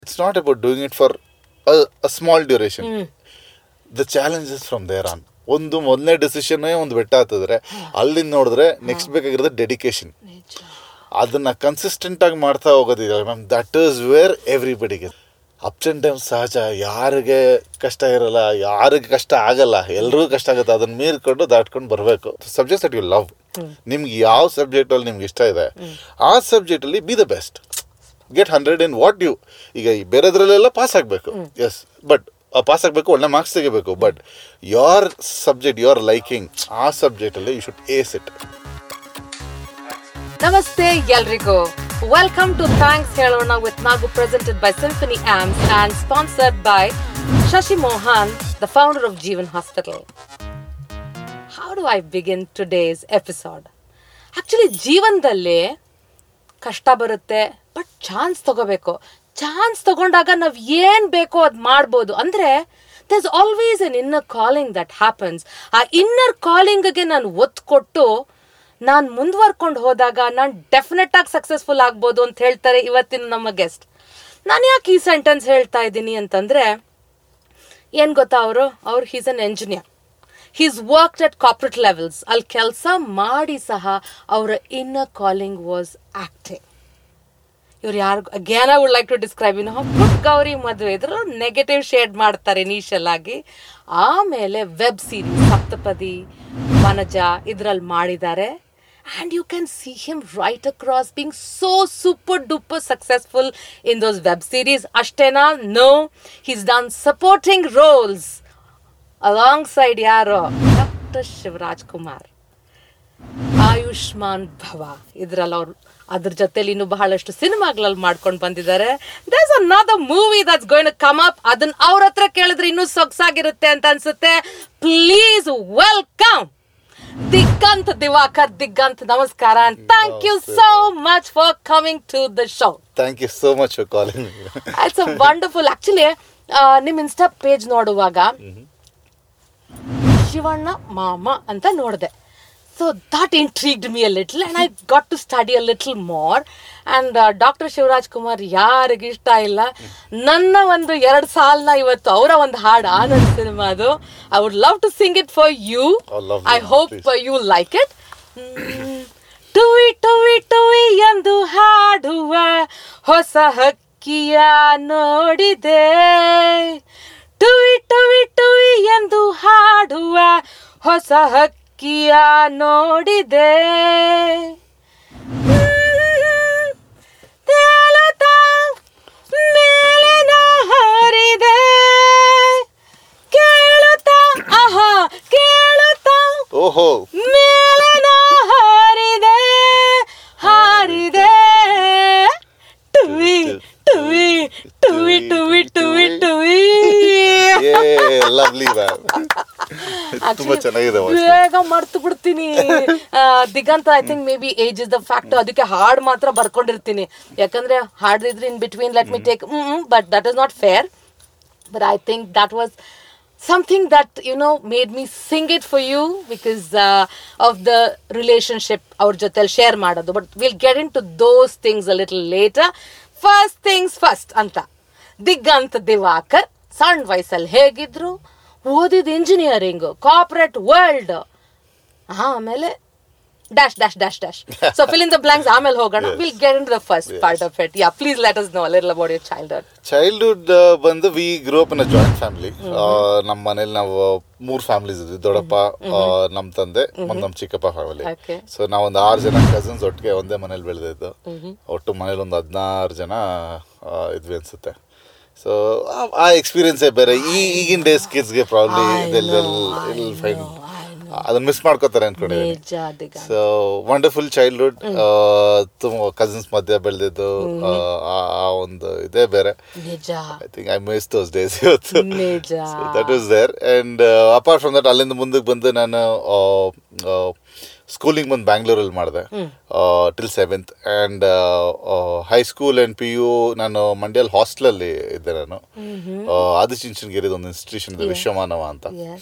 It's not about doing it for a small duration the challenges from there on ಒಂದು ಮೊದಲನೇ decision ಒಂದು ಬೆಟ್ಟ ಹತ್ತಿದ್ರೆ ಅಲ್ಲಿಂದ ನೋಡಿದ್ರೆ ನೆಕ್ಸ್ಟ್ ಬೇಕಾಗಿರೋದು ಡೆಡಿಕೇಶನ್ ಅದನ್ನ ಕನ್ಸಿಸ್ಟೆಂಟ್ ಆಗಿ ಮಾಡ್ತಾ ಹೋಗೋದಿದೆ ಮ್ಯಾಮ್ ದಟ್ ಈಸ್ ವೇರ್ ಎವ್ರಿಬಡಿಗೆ ಅಪ್ಸ್ ಅಂಡ್ ಡೌನ್ ಸಹಜ ಯಾರಿಗೆ ಕಷ್ಟ ಇರಲ್ಲ ಯಾರಿಗೆ ಕಷ್ಟ ಆಗಲ್ಲ ಎಲ್ರಿಗೂ ಕಷ್ಟ ಆಗುತ್ತೆ ಅದನ್ನ ಮೀರ್ಕೊಂಡು ದಾಟ್ಕೊಂಡು ಬರಬೇಕು ಸಬ್ಜೆಕ್ಟ್ಸ್ ದಟ್ ಯು ಲವ್ ನಿಮ್ಗೆ ಯಾವ ಸಬ್ಜೆಕ್ಟ್ ಅಲ್ಲಿ ನಿಮ್ಗೆ ಇಷ್ಟ ಇದೆ ಆ ಸಬ್ಜೆಕ್ಟ್ ಅಲ್ಲಿ be the best get hundred in what you ಈಗ ಈ ಬೇರೆದ್ರಲ್ಲೆಲ್ಲ ಪಾಸ್ ಆಗಬೇಕು ಎಸ್ ಬಟ್ ಪಾಸ್ ಆಗಬೇಕು ಒಳ್ಳೆ ಮಾರ್ಕ್ಸ್ ತೆಗಿಬೇಕು but your subject your liking ಆ ಸಬ್ಜೆಕ್ಟಲ್ಲಿ ಯು ಶುಡ್ ಏಸ್ ಇಟ್ ನಮಸ್ತೆ ಎಲ್ರಿಗೂ ವೆಲ್ಕಮ್ ಟು ಥ್ಯಾಂಕ್ಸ್ ಹೇಳೋಣ with Nagu presented by symphony arms and sponsored by Shashi Mohan the founder of Jeevan hospital how do I begin today's episode actually ಜೀವನದಲ್ಲಿ ಕಷ್ಟ ಬರುತ್ತೆ but chance ತಗೋಬೇಕು chance ತಗೊಂಡಾಗ ನಾವು ಏನು ಬೇಕೋ ಅದು ಮಾಡ್ಬೋದು ಅಂದರೆ there is always an inner calling that happens ಆ ಇನ್ನರ್ ಕಾಲಿಂಗ್ಗೆ ನಾನು ಒತ್ತು ಕೊಟ್ಟು ನಾನು ಮುಂದುವರ್ಕೊಂಡು ಹೋದಾಗ ನಾನು ಡೆಫಿನೆಟ್ ಆಗಿ ಸಕ್ಸಸ್ಫುಲ್ ಆಗ್ಬೋದು ಅಂತ ಹೇಳ್ತಾರೆ ಇವತ್ತಿನ ನಮ್ಮ ಗೆಸ್ಟ್ ನಾನು ಯಾಕೆ ಈ ಸೆಂಟೆನ್ಸ್ ಹೇಳ್ತಾ ಇದ್ದೀನಿ ಅಂತಂದರೆ ಏನು ಗೊತ್ತಾ ಅವರು ಅವ್ರು he's an engineer he's work at corporate levels ಅಲ್ಲಿ ಕೆಲಸ ಮಾಡಿ ಸಹ ಅವರ ಇನ್ನರ್ ಕಾಲಿಂಗ್ ವಾಸ್ ಆಕ್ಟಿಂಗ್ ಇವ್ರು ಯಾರು again I would like to describe input Gauri Maduve ಇದ್ರಲ್ಲಿ ನೆಗೆಟಿವ್ ಶೇಡ್ ಮಾಡ್ತಾರೆ ಇನಿಷಿಯಲ್ ಆಗಿ ಆಮೇಲೆ ವೆಬ್ ಸೀರೀಸ್ ಸಪ್ತಪದಿ ವನಜ ಇದ್ರಲ್ಲಿ ಮಾಡಿದ್ದಾರೆ and you can see him right across binge so super duper successful in those web series ಅಷ್ಟೇನಾ no he's done supporting roles alongside ಯಾರು doctor Shivaraj Kumar Ayushman Bhava ಇದ್ರಲ್ಲಿ ಅವ್ರು ಅದ್ರ ಜೊತೆಲಿ ಇನ್ನು ಬಹಳಷ್ಟು ಸಿನಿಮಾಗಳಲ್ಲಿ ಮಾಡ್ಕೊಂಡು ಬಂದಿದ್ದಾರೆ thus another movie that's going come up ಅದನ್ನ ಅವ್ರ ಹತ್ರ ಕೇಳಿದ್ರೆ ಇನ್ನೂ ಸೊಗ್ಸಾಗಿರುತ್ತೆ ಅಂತ ಅನ್ಸುತ್ತೆ ಪ್ಲೀಸ್ ವೆಲ್ಕಮ್ ದಿಗಂತ್ ದಿವಾಕರ್ ದಿಗಂತ್ ನಮಸ್ಕಾರ and thank you so much for coming to the show thank you so much for calling it's a wonderful actually ನಿಮ್ ಇನ್ಸ್ಟಾ ಪೇಜ್ ನೋಡುವಾಗ ಶಿವಣ್ಣ ಮಾಮ ಅಂತ ನೋಡಿದೆ so that intrigued me a little and I got to study a little more and doctor Shivaraj Kumar ಯಾರಿಗೆ ಇಷ್ಟ ಇಲ್ಲ ನನ್ನ ಒಂದು ಎರಡು ಸಾಲನ್ನ ಇವತ್ತು ಅವರ ಒಂದು ಹಾಡು ಆನಂದ್ ಸಿನಿಮಾದು I would love to sing it for you Oh, lovely, I hope please. You like it ಟುವಿ ಟುವಿ ಟುವಿ ಎಂದು ಹಾಡುವ ಹೊಸ ಹಕ್ಕಿಯ ನೋಡಿದೆ ಟುವಿ ಟುವಿ ಟುವಿ ಎಂದು ಹಾಡುವ ಹೊಸ ಹಕ್ಕಿಯ ನೋಡಿದೆ ತೇಲುತ್ತಾ ಮೇಲಿನ ಹಾರಿದೆ ಕೇಳುತ್ತಾ ಆಹಾ ಕೇಳುತ್ತಾ ಓಹೋ ಮೇಲನ ಹಾರಿದೆ ಹಾರಿದೆ ಟುವಿ ಟುವಿ ಟುವಿ ಟುವಿ ಟುವಿ ಟುವಿ ಲವ್ಲಿ ಮ್ಯಾಮ್ ತುಂಬಾ ಚೆನ್ನಾಗಿದೆ voice. ಬೇಗ ಮರ್ತು ಬಿಡ್ತೀನಿ ಆ, Diganth I think maybe age is the fact ಅದಕ್ಕೆ ಹಾಡ್ ಮಾತ್ರ ಬರ್ಕೊಂಡಿರ್ತೀನಿ ಯಾಕಂದ್ರೆ ಹಾಡ್ದಿದ್ರೆ in between let me take but that is not fair but I think that was something that you know made me sing it for you because uh, of the relationship our jotel share ಮಾಡೋದು but we'll get into those things a little later first things first ಅಂತ ದಿಗಂತ್ ದಿವಾಕರ್ ಸಣ್ಣ ವಯಸ್ಸಲ್ಲಿ ಹೇಗಿದ್ರು ಓದಿದ engineering corporate world ಆಮೇಲೆ dash dash dash dash so fill in the blanks ಆಮೇಲೆ ಹೋಗೋಣ Yes. Will get in the first Yes. Part of it yeah please let us know little about your childhood childhood ಬಂದು we grow up in a joint family ನಮ್ಮ ಮನೇಲಿ ನಾವು ಮೂರ್ families ಇದ್ವಿ ದೊಡ್ಡಪ್ಪ ಆ, ನಮ್ ತಂದೆ ಮತ್ತು ನಮ್ ಚಿಕ್ಕಪ್ಪ ಫ್ಯಾಮಿಲಿ Okay. ಸೊ ನಾವೊಂದು ಆರು ಜನ ಕಸಿನ್ಸ್ ಒಟ್ಟಿಗೆ ಒಂದೇ ಮನೇಲಿ ಬೆಳೆದಿದ್ದು ಒಟ್ಟು ಮನೇಲಿ ಒಂದು ಹದಿನಾರು ಜನ ಆ, ಇದ್ವಿ ಅನ್ಸುತ್ತೆ ಸೊ ಆ ಎಕ್ಸ್ಪೀರಿಯನ್ಸೇ ಬೇರೆ ಈ ಈಗಿನ ಡೇಸ್ ಕಿಡ್ಸ್ಗೆ probably I know, I ill fine know, I ಅದನ್ನ ಮಿಸ್ ಮಾಡ್ಕೋತಾರೆ ಅನ್ಕೊಂಡಿದ್ದೀನಿ ನಿಜ ದಿಗಂತ್ ಸೊ ವಂಡರ್ಫುಲ್ ಚೈಲ್ಡ್ಹುಡ್ ತುಂಬ ಕಸಿನ್ಸ್ ಮಧ್ಯೆ ಬೆಳೆದಿದ್ದು ಆ ಒಂದು ಇದೇ ಬೇರೆ ನಿಜ I think I miss those days ಇವತ್ತು ನಿಜ that is there and apart from that ಅಲ್ಲಿಂದ ಮುಂದಕ್ಕೆ ಬಂದು ನಾನು ಸ್ಕೂಲಿಂಗ್ ಬಂದು ಬ್ಯಾಂಗ್ಳೂರಲ್ಲಿ ಮಾಡಿದೆ till seventh and high school and P U ನಾನು ಮಂಡ್ಯಲ್ಲಿ ಹಾಸ್ಟೆಲಲ್ಲಿ ಇದ್ದೆ ನಾನು ಆದಿಚುಂಚನಗಿರಿದ ಒಂದು ಇನ್ಸ್ಟಿಟ್ಯೂಷನ್ ಇದೆ Yeah. ವಿಶ್ವಮಾನವ ಅಂತ Yes.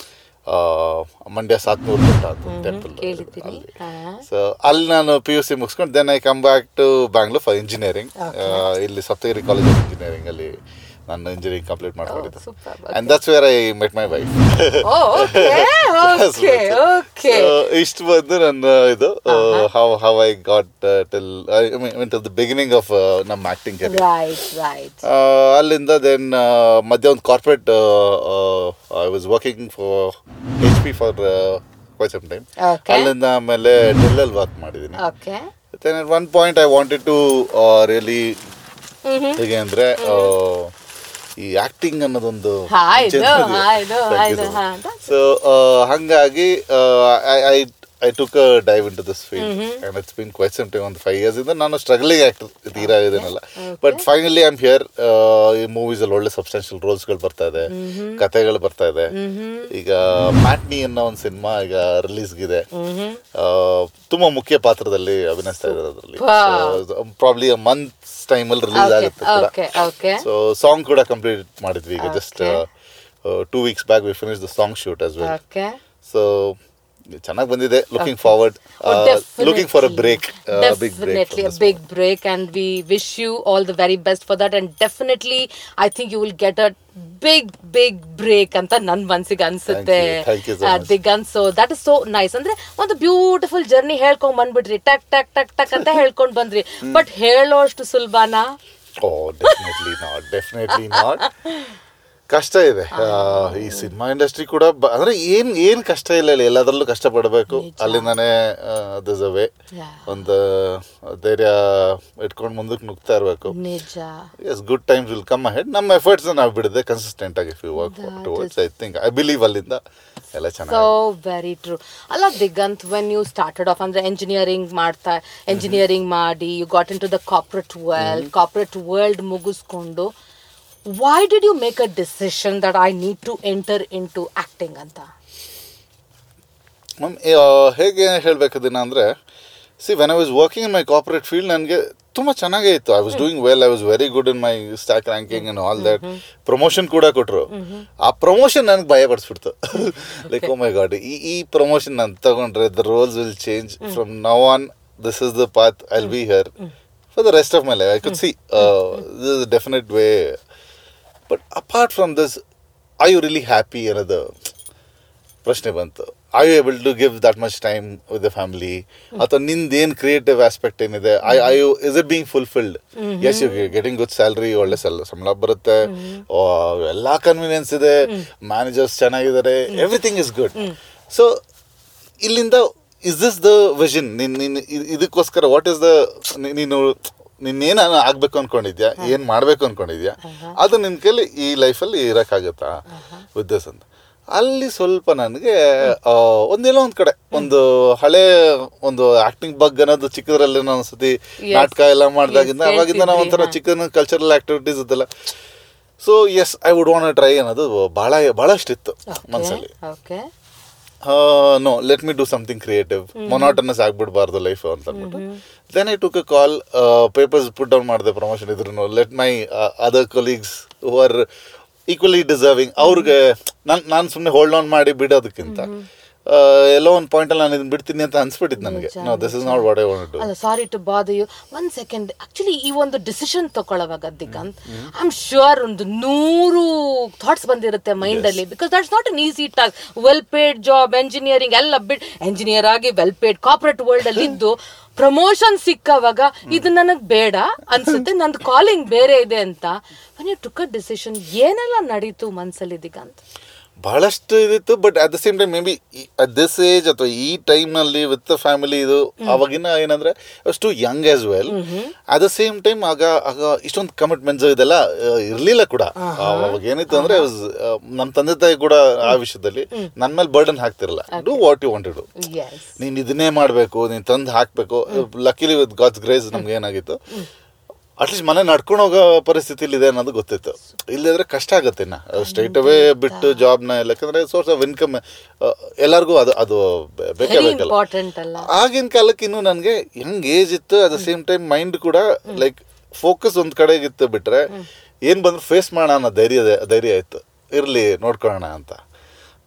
ಮಂಡ್ಯ ಸಾತ್ನೂರು ಬೆಟ್ಟ ಅಂತ ಟೆಂಪಲ್ ಕೇಳಿದ್ದೀನಿ ಹಾ. ಸೊ ಅಲ್ಲಿ ನಾನು ಪಿ ಯು ಸಿ ಮುಗಿಸ್ಕೊಂಡು then I come back to Bangalore for engineering ಇಲ್ಲಿ ಸಪ್ತಗಿರಿ ಕಾಲೇಜ್ ಆಫ್ ಇಂಜಿನಿಯರಿಂಗ್ ಅಲ್ಲಿ ನಾನು ಇಂಜಿನಿಯರಿಂಗ್ ಕಂಪ್ಲೀಟ್ ಮಾಡ್ಕೊಂಡಿದ್ದೆ super. And that's where I met my wife oh okay okay okay ಇಷ್ಟು ಬಂದು ನನ್ನ ಇದು how how I got till I mean to the beginning of ನಮ್ಮ acting career right right ಅಲ್ಲಿಂದ then ಮಧ್ಯ ಒಂದು corporate I was working for H P for quite some time Okay. ಅಲ್ಲಿಂದ ಆಮೇಲೆ ಡೆಲ್ಲಲ್ಲಿ ವರ್ಕ್ ಮಾಡಿದ್ದೀನಿ okay then at one point I wanted to really ಹೇಗೆ ಅಂದರೆ ಈ ಆಕ್ಟಿಂಗ್ ಅನ್ನೋದೊಂದು ಆಯ್ತು ಆಯ್ತು ಆಯ್ತು ಹಾ ಸೊ ಹಂಗಾಗಿ I I took dive into this field and it's been quite some time ಒಂದು ಫೈವ್ ಇಯರ್ಸ್ ಇಂದ ನಾನು ಸ್ಟ್ರಗ್ಲಿಂಗ್ ಆಕ್ಟರ್ ತೀರಾ ಇದನ್ನೆಲ್ಲ but finally I am here ಈ ಮೂವೀಸ್ ಅಲ್ಲಿ ಒಳ್ಳೆ ಸಬ್ಸ್ಟಾನ್ಷಿಯಲ್ ರೋಲ್ಸ್ಗಳು ಬರ್ತಾ ಇದೆ ಕತೆಗಳು ಬರ್ತಾ ಇದೆ ಈಗ ಮ್ಯಾಟ್ನಿ ಅನ್ನೋ ಒಂದು ಸಿನಿಮಾ ಈಗ ರಿಲೀಸ್ಗಿದೆ ತುಂಬಾ ಮುಖ್ಯ ಪಾತ್ರದಲ್ಲಿ ಅಭಿನಯಿಸ್ತಾ ಇದ್ದಾರೆ ಅದರಲ್ಲಿ ಪ್ರಾಬ್ಲಿ ಮಂತ್ಸ್ ಟೈಮಲ್ಲಿ ರಿಲೀಸ್ ಆಗುತ್ತೆ ಕೂಡ ಓಕೆ ಓಕೆ ಸೊ ಸಾಂಗ್ ಕೂಡ ಕಂಪ್ಲೀಟ್ ಮಾಡಿದ್ವಿ ಈಗ just two weeks back we finish the song shoot as well okay so ಚೆನ್ನಾಗಿ ಬಂದಿದೆ looking forward looking for a break big break definitely a big break and we wish you all the very best for that and definitely i think you will get a big big break ಅಂತ ನನ್ ಮನ್ಸಿಗೆ ಅನ್ಸುತ್ತೆ Thank you. Thank you so much. Diganth so that is so nice ಅಂದ್ರೆ ಒಂದು beautiful journey ಹೇಳ್ಕೊಂಡ್ ಬಂದ್ಬಿಟ್ರಿ ಟಕ್ ಟಕ್ ಟಕ್ ಟಕ್ ಅಂತ ಹೇಳ್ಕೊಂಡ್ ಬಂದ್ರಿ ಬಟ್ ಹೇಳೋಷ್ಟು ಸುಲಭನಾ oh definitely not definitely not ಕಷ್ಟ ಇದೆ ಆ, ಈ ಸಿನಿಮಾ ಇಂಡಸ್ಟ್ರಿ ಕೂಡ ಬ- ಅಂದ್ರೆ ಏನ್ ಏನ್ ಕಷ್ಟ ಇಲ್ಲ ಇಲ್ಲಿ ಎಲ್ಲದರಲ್ಲೂ ಕಷ್ಟ ಪಡಬೇಕು ಅಲ್ಲಿಂದಾನೇ ದಿಸ್ ಅ ವೇ Yeah. ಒಂದು ಧೈರ್ಯ ಇಟ್ಕೊಂಡು ಮುಂದಕ್ಕೆ ನುಗ್ತಾ ಇರಬೇಕು ನಿಜ yes good times will come ahead ನಮ್ಮ ಎಫರ್ಟ್ಸ್ ನಾವು ಬಿಡದೆ ಕನ್ಸಿಸ್ಟೆಂಟ್ ಆಗಿ if you work towards I think I believe ಅಲ್ಲಿಂದ ಎಲ್ಲ ಸೊ ಚೆನ್ನಾಗಿ ವೆರಿ ಟ್ರೂ ಅಲ್ಲ Diganth when you started off ಅಂದ್ರೆ ಎಂಜಿನಿಯರಿಂಗ್ ಮಾಡ್ತಾ ಎಂಜಿನಿಯರಿಂಗ್ ಮಾಡಿ you got into the corporate world corporate world ಮುಗಿಸ್ಕೊಂಡು why did you make a decision that I need to enter into acting ಅಂತ ma'am ಹೇಗೆ ಹೇಳಬೇಕದನ್ನ ಅಂದರೆ see when I was working in my corporate field ನನಗೆ ತುಂಬ ಚೆನ್ನಾಗೇ ಇತ್ತು I was doing well I was very good in my stack ranking and all that promotion ಕೂಡ ಕೊಟ್ಟರು ಆ ಪ್ರಮೋಷನ್ ನನಗೆ ಭಯ ಪಡಿಸ್ಬಿಡ್ತು ಲೈಕ್ ಓ ಮೈ ಗಾಡ್ ಈ ಈ ಪ್ರಮೋಷನ್ ನಾನು ತಗೊಂಡ್ರೆ the roles will change from now on this is the path I be here for the rest of my life I could see this is definite way but apart from this I you really happy ಅನ್ನೋದು ಪ್ರಶ್ನೆ ಬಂತು I you able to give that much time with the family ಅಥವಾ ನಿಂದ ಏನು creative aspect ಏನಿದೆ I I you is it being fulfilled yes you getting good salary ಒಳ್ಳೆ ಸಲ್ ಸಂಬಳ ಬರುತ್ತೆ ಆ, ಎಲ್ಲಾ ಕನ್ವೀನಿಯನ್ಸ್ ಇದೆ ಮ್ಯಾನೇಜರ್ಸ್ ಚೆನ್ನಾಗಿದ್ದಾರೆ ಎವ್ರಿಥಿಂಗ್ ಇಸ್ ಗುಡ್ ಸೊ ಇಲ್ಲಿಂದ ಇಸ್ ದಿಸ್ ದ ವಿಷನ್ ನಿನ್ ನಿನ್ ಇ- ಇದಕ್ಕೋಸ್ಕರ ವಾಟ್ ಇಸ್ ದ ನೀನು ನಿನ್ನೇನು ಆಗ್ಬೇಕು ಅನ್ಕೊಂಡಿದ್ಯಾ ಏನ್ ಮಾಡ್ಬೇಕು ಅನ್ಕೊಂಡಿದ್ಯಾ ಅದು ನಿನ್ ಕೈಲಿ ಈ ಲೈಫಲ್ಲಿ ಇರಕ್ಕಾಗತ್ತಾ ವಿತ್ ದಿಸ್ ಅಂತ ಅಲ್ಲಿ ಸ್ವಲ್ಪ ನನಗೆ ಆ, ಒಂದೆಲ್ಲೋ ಒಂದ್ ಕಡೆ ಒಂದು ಹಳೆ ಒಂದು ಆಕ್ಟಿಂಗ್ ಬಗ್ ಅನ್ನೋದು ಚಿಕ್ಕದ್ರಲ್ಲಿ ನಾನು ಒಂದ್ಸತಿ ನಾಟಕ ಎಲ್ಲ ಮಾಡ್ದಾಗಿಂದ Yes, ಅವಾಗಿಂದ ನಾವು ಒಂಥರ ಹೇಳ್ತಿದ್ರಿ, ಚಿಕ್ಕ ಕಲ್ಚರಲ್ ಆಕ್ಟಿವಿಟೀಸ್ ಇದೆಲ್ಲ so yes I would want try ಅನ್ನೋದು ಬಹಳ ಬಹಳಷ್ಟಿತ್ತು ಮನಸ್ಸಲ್ಲಿ okay no let me do something creative monotonous ಆಗ್ಬಿಡ್ಬಾರ್ದು ಲೈಫ್ ಅಂತ ಅಂದ್ಬಿಟ್ಟು then I took a call papers put down ಮಾಡಿದೆ ಪ್ರಮೋಷನ್ ಇದ್ರು let my other colleagues who are equally deserving ಅವ್ರಿಗೆ ನಾನು ನಾನು ಸುಮ್ಮನೆ ಹೋಲ್ಡ್ ಆನ್ ಮಾಡಿ ಬಿಡೋದಕ್ಕಿಂತ ಆ, ಎಲ್ಲೋ ಒಂದು ಪಾಯಿಂಟಲ್ಲಿ ನಾನು ಇದನ್ನ ಬಿಡ್ತೀನಿ ಅಂತ ಅನ್ಸ್ಬಿಟ್ಟಿತ್ತು ನನಗೆ no this is not what I want do ಅಲ್ಲ sorry to bother you one second actually ಈ ಒಂದು ಡಿಸಿಷನ್ ತಗೊಳ್ಳೋವಾಗ ದಿಗಂತ್ ಐ ಆಮ್ ಶ್ಯೂರ್ ಒಂದು ನೂರು ಥಾಟ್ಸ್ ಬಂದಿರುತ್ತೆ ಮೈಂಡ್ ಅಲ್ಲಿ because that's not an easy task well paid job engineering ಎಲ್ಲ ಬಿಟ್ ಎಂಜಿನಿಯರ್ ಆಗಿ ವೆಲ್ ಪೇಡ್ ಕಾರ್ಪೊರೇಟ್ ವರ್ಲ್ಡ್ ಅಲ್ಲಿ ಇದ್ದು ಪ್ರಮೋಷನ್ ಸಿಕ್ಕವಾಗ ಇದು ನನಗ್ ಬೇಡ ಅನ್ಸುತ್ತೆ ನಂದು ಕಾಲಿಂಗ್ ಬೇರೆ ಇದೆ ಅಂತ ಯು ಟುಕ್ ಅ ಡಿಸಿಷನ್ ಏನೆಲ್ಲ ನಡೀತು ಮನ್ಸಲ್ಲಿ ದಿಗಂತ್ ಬಹಳಷ್ಟು ಇದಿತ್ತು but at the same time maybe at this age ಅಥವಾ ಈ ಟೈಮ್ನಲ್ಲಿ ವಿತ್ ದ ಫ್ಯಾಮಿಲಿ ಇದು ಅವಾಗಿನ ಏನಂದ್ರೆ ಅಷ್ಟು young as well at the same time ಆಗ ಆಗ ಇಷ್ಟೊಂದು ಕಮಿಟ್ಮೆಂಟ್ಸ್ ಇದೆಲ್ಲ ಆ, ಇರ್ಲಿಲ್ಲ ಕೂಡ ಅವಾಗ ಏನಿತ್ತು ಅಂದ್ರೆ ನಮ್ಮ ತಂದೆ ತಾಯಿ ಕೂಡ ಆ ವಿಷಯದಲ್ಲಿ ನನ್ನ ಮೇಲೆ ಬರ್ಡನ್ ಹಾಕ್ತಿರಲ್ಲ do what you want do yes ನೀನ್ ಇದನ್ನೇ ಮಾಡಬೇಕು ನೀನ್ ತಂದು ಹಾಕ್ಬೇಕು ಲಕಿಲಿ ವಿತ್ ಗಾಡ್ಸ್ ಗ್ರೇಸ್ ನಮ್ಗೆ ಏನಾಗಿತ್ತು ಅಟ್ಲೀಸ್ಟ್ ಮನೆ ನಡ್ಕೊಂಡು ಹೋಗೋ ಪರಿಸ್ಥಿತಿಲಿ ಇದೆ ಅನ್ನೋದು ಗೊತ್ತಿತ್ತು ಇಲ್ಲದ್ರೆ ಕಷ್ಟ ಆಗುತ್ತೆ ಇನ್ನ ಸ್ಟ್ರೈಟ್ ಅವೇ ಬಿಟ್ಟು ಜಾಬ್ನ ಯಾಕಂದ್ರೆ ಸೋರ್ಸ್ ಆಫ್ ಇನ್ಕಮ್ ಎಲ್ಲರಿಗೂ ಅದು ಅದು ಬೇ- ಬೇಕೇ ವೆರಿ ಬೇಕಲ್ಲ ಇಂಪಾರ್ಟೆಂಟ್ ಅಲ್ಲ ಆಗಿನ ಕಾಲಕ್ಕೆ ಇನ್ನು ನನಗೆ ಹೆಂಗ್ ಏಜ್ ಇತ್ತು at the same time mind ಕೂಡ ಲೈಕ್ ಫೋಕಸ್ ಒಂದ್ ಕಡೆಗಿತ್ತು ಬಿಟ್ರೆ ಏನ್ ಬಂದ್ರು ಫೇಸ್ ಮಾಡೋಣ ಅನ್ನೋ ಧೈರ್ಯ ಧೈರ್ಯ ಇತ್ತು ಇರ್ಲಿ ನೋಡ್ಕೊಳ್ಳೋಣ ಅಂತ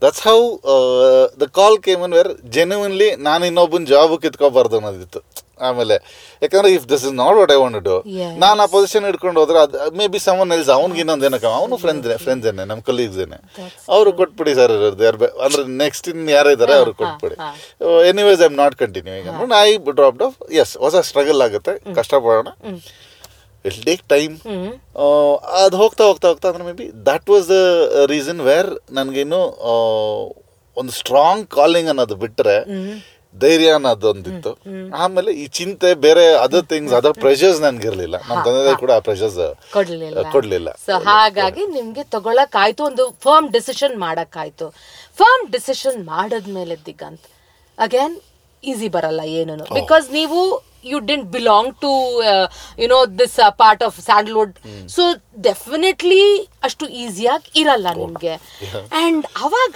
that's how the call came in where genuinely ನಾನು ಇನ್ನೊಬ್ಬನ ಜಾಬ್ ಕಿತ್ಕೋಬಾರ್ದು ಅನ್ನೋದಿತ್ತು ಆಮೇಲೆ ಯಾಕಂದ್ರೆ if this is not what I want do Yes. ನಾನು ಆ ಪೊಸಿಷನ್ ಇಟ್ಕೊಂಡು ಹೋದ್ರೆ ಅದು ಮೇ ಬಿ ಸಮನ್ ಎಲ್ಸ್ ಅವ್ನಿಗೆ ಇನ್ನೊಂದು ಏನಕ್ಕ ಅವನು ಫ್ರೆಂಡ್ಸ್ ಫ್ರೆಂಡ್ಸ್ ಏನೆ ನಮ್ಮ ಕಲೀಗ್ಸ್ ಏನೆ ಅವರು ಕೊಟ್ಬಿಡಿ ಸರ್ ಅಂದ್ರೆ ನೆಕ್ಸ್ಟ್ ಇನ್ ಯಾರು ಇದ್ದಾರೆ ಅವ್ರಿಗೆ ಕೊಟ್ಬಿಡಿ anyways I am not continuing ಅಂದ್ಬಿಟ್ಟು ಐ ಡ್ರಾಪ್ ಆಫ್ ಎಸ್ ಹೊಸ ಸ್ಟ್ರಗಲ್ ಆಗುತ್ತೆ ಕಷ್ಟಪಡೋಣ ಇಟ್ ಟೇಕ್ ಟೈಮ್ ಅದು ಹೋಗ್ತಾ ಹೋಗ್ತಾ ಹೋಗ್ತಾ ಅಂದ್ರೆ maybe that was the reason where ನನಗೇನು ಒಂದು ಸ್ಟ್ರಾಂಗ್ ಕಾಲಿಂಗ್ ಅನ್ನೋದು ಬಿಟ್ಟರೆ ಧೈರ್ಯ ಅನ್ನೋದೊಂದಿತ್ತು ಆಮೇಲೆ ಈ ಚಿಂತೆ ಬೇರೆ ಅದರ್ ಥಿಂಗ್ಸ್ ಅದರ್ ಪ್ರೆಷರ್ಸ್ ನನ್ಗಿರ್ಲಿಲ್ಲ ನಮ್ಮ ತಂದೆ ತಾಯಿ ಕೂಡ ಆ ಪ್ರೆಷರ್ಸ್ ಕೊಡ್ಲಿಲ್ಲ ಕೊಡ್ಲಿಲ್ಲ ಸೊ ಹಾಗಾಗಿ ನಿಮ್ಗೆ ತಗೊಳಕ್ಕಾಯ್ತು ಒಂದು ಫರ್ಮ್ ಡಿಸಿಷನ್ ಮಾಡಕ್ಕಾಯ್ತು ಫರ್ಮ್ ಡಿಸಿಷನ್ ಮಾಡದ್ಮೇಲೆ ದಿಗಂತ್ ಅಗೇನ್ ಈಸಿ ಬರಲ್ಲ ಏನೂ ಬಿಕಾಸ್ ನೀವು you didn't belong to you know this part of Sandalwood so definitely ಅಷ್ಟು ಈಸಿಯಾಗಿ ಇರಲ್ಲ ನಿಮ್ಗೆ ಅಂಡ್ ಅವಾಗ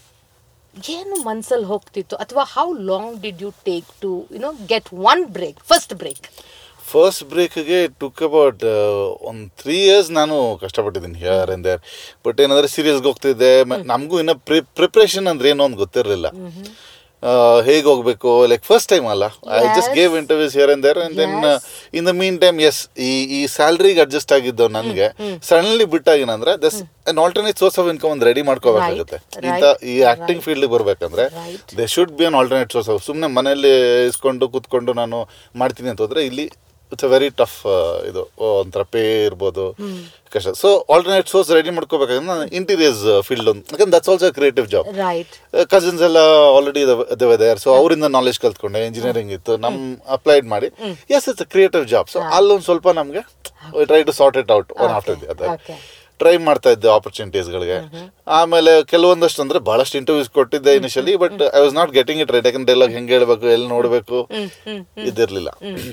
ಏನು ಮನ್ಸಲ್ಲಿ ಹೋಗ್ತಿತ್ತು ಅಥವಾ how long did you take to you know get one break first break first ಬ್ರೇಕ್ಗೆ ಟುಕ್ ಅಬೌಟ್ ಒಂದು ತ್ರೀ ಇಯರ್ಸ್ ನಾನು ಕಷ್ಟಪಟ್ಟಿದ್ದೀನಿ ಹಿಯರ್ ಅಂಡ್ ದೇರ್ ಬಟ್ ಏನಂದ್ರೆ ಸೀರಿಯಸ್ಗೆ ಹೋಗ್ತಿದ್ದೆ ನಮಗೂ ಇನ್ನು ಪ್ರಿ ಪ್ರಿಪ್ರೇಷನ್ ಅಂದ್ರೆ ಏನೋ ಒಂದು ಗೊತ್ತಿರಲಿಲ್ಲ ಹೇಗೆ ಹೋಗ್ಬೇಕು ಲೈಕ್ ಫಸ್ಟ್ ಟೈಮ್ ಅಲ್ಲ I just gave interviews here and there and then in the meantime yes ಈ ಈ ಸ್ಯಾಲ್ರಿಗೆ ಅಡ್ಜಸ್ಟ್ ಆಗಿದ್ದು ನನಗೆ ಸಡನ್ಲಿ ಬಿಟ್ಟಾಗಿನಂದ್ರೆ thus an alternate source of income ಒಂದು ರೆಡಿ ಮಾಡ್ಕೋಬೇಕಾಗುತ್ತೆ Right, ಇಂಥ ಈ ಆಕ್ಟಿಂಗ್ ಫೀಲ್ಡ್ ಬರ್ಬೇಕಂದ್ರೆ Right. They should be an alternate source of ಸುಮ್ಮನೆ ಮನೆಯಲ್ಲಿ ಇಸ್ಕೊಂಡು ಕೂತ್ಕೊಂಡು ನಾನು ಮಾಡ್ತೀನಿ ಅಂತ ಹೋದ್ರೆ ಇಲ್ಲಿ ಇಟ್ಸ್ ಅ ವೆರಿ ಟಫ್ ಇದು ಒಂಥರ ಪೇ ಇರ್ಬೋದು ಕಷ್ಟ ಸೊ ಆಲ್ಟರ್ನೇಟ್ ಸೋರ್ಸ್ ರೆಡಿ ಮಾಡ್ಕೋಬೇಕಾದ್ರೆ ನಾನು ಇಂಟೀರಿಯರ್ಸ್ ಫೀಲ್ಡ್ ಒಂದು ಯಾಕಂದ್ರೆ that's also creative job right cousins ಎಲ್ಲ ಆಲ್ರೆಡಿ ದೇರ್ ಸೊ ಅವರಿಂದ ನಾಲೆಜ್ ಕಲ್ತ್ಕೊಂಡೆ ಇಂಜಿನಿಯರಿಂಗ್ ಇತ್ತು ನಮ್ ಅಪ್ಲೈಡ್ ಮಾಡಿ yes it's creative job so ಅಲ್ಲೊಂದು ಸ್ವಲ್ಪ ನಮಗೆ try to sort it out one after the ಅದೇ Okay. ಟ್ರೈ ಮಾಡ್ತಾ ಇದ್ದೆ ಆಪರ್ಚುನಿಟೀಸ್ಗಳಿಗೆ ಆಮೇಲೆ ಕೆಲವೊಂದಷ್ಟು ಅಂದ್ರೆ ಬಹಳಷ್ಟು ಇಂಟರ್ವ್ಯೂಸ್ ಕೊಟ್ಟಿದ್ದೆ initially but I was not getting it right ಯಾಕಂದ್ರೆ ಡೈಲಾಗ್ ಹೆಂಗೆ ಹೇಳ್ಬೇಕು ಎಲ್ಲಿ ನೋಡಬೇಕು ಇದಿರಲಿಲ್ಲ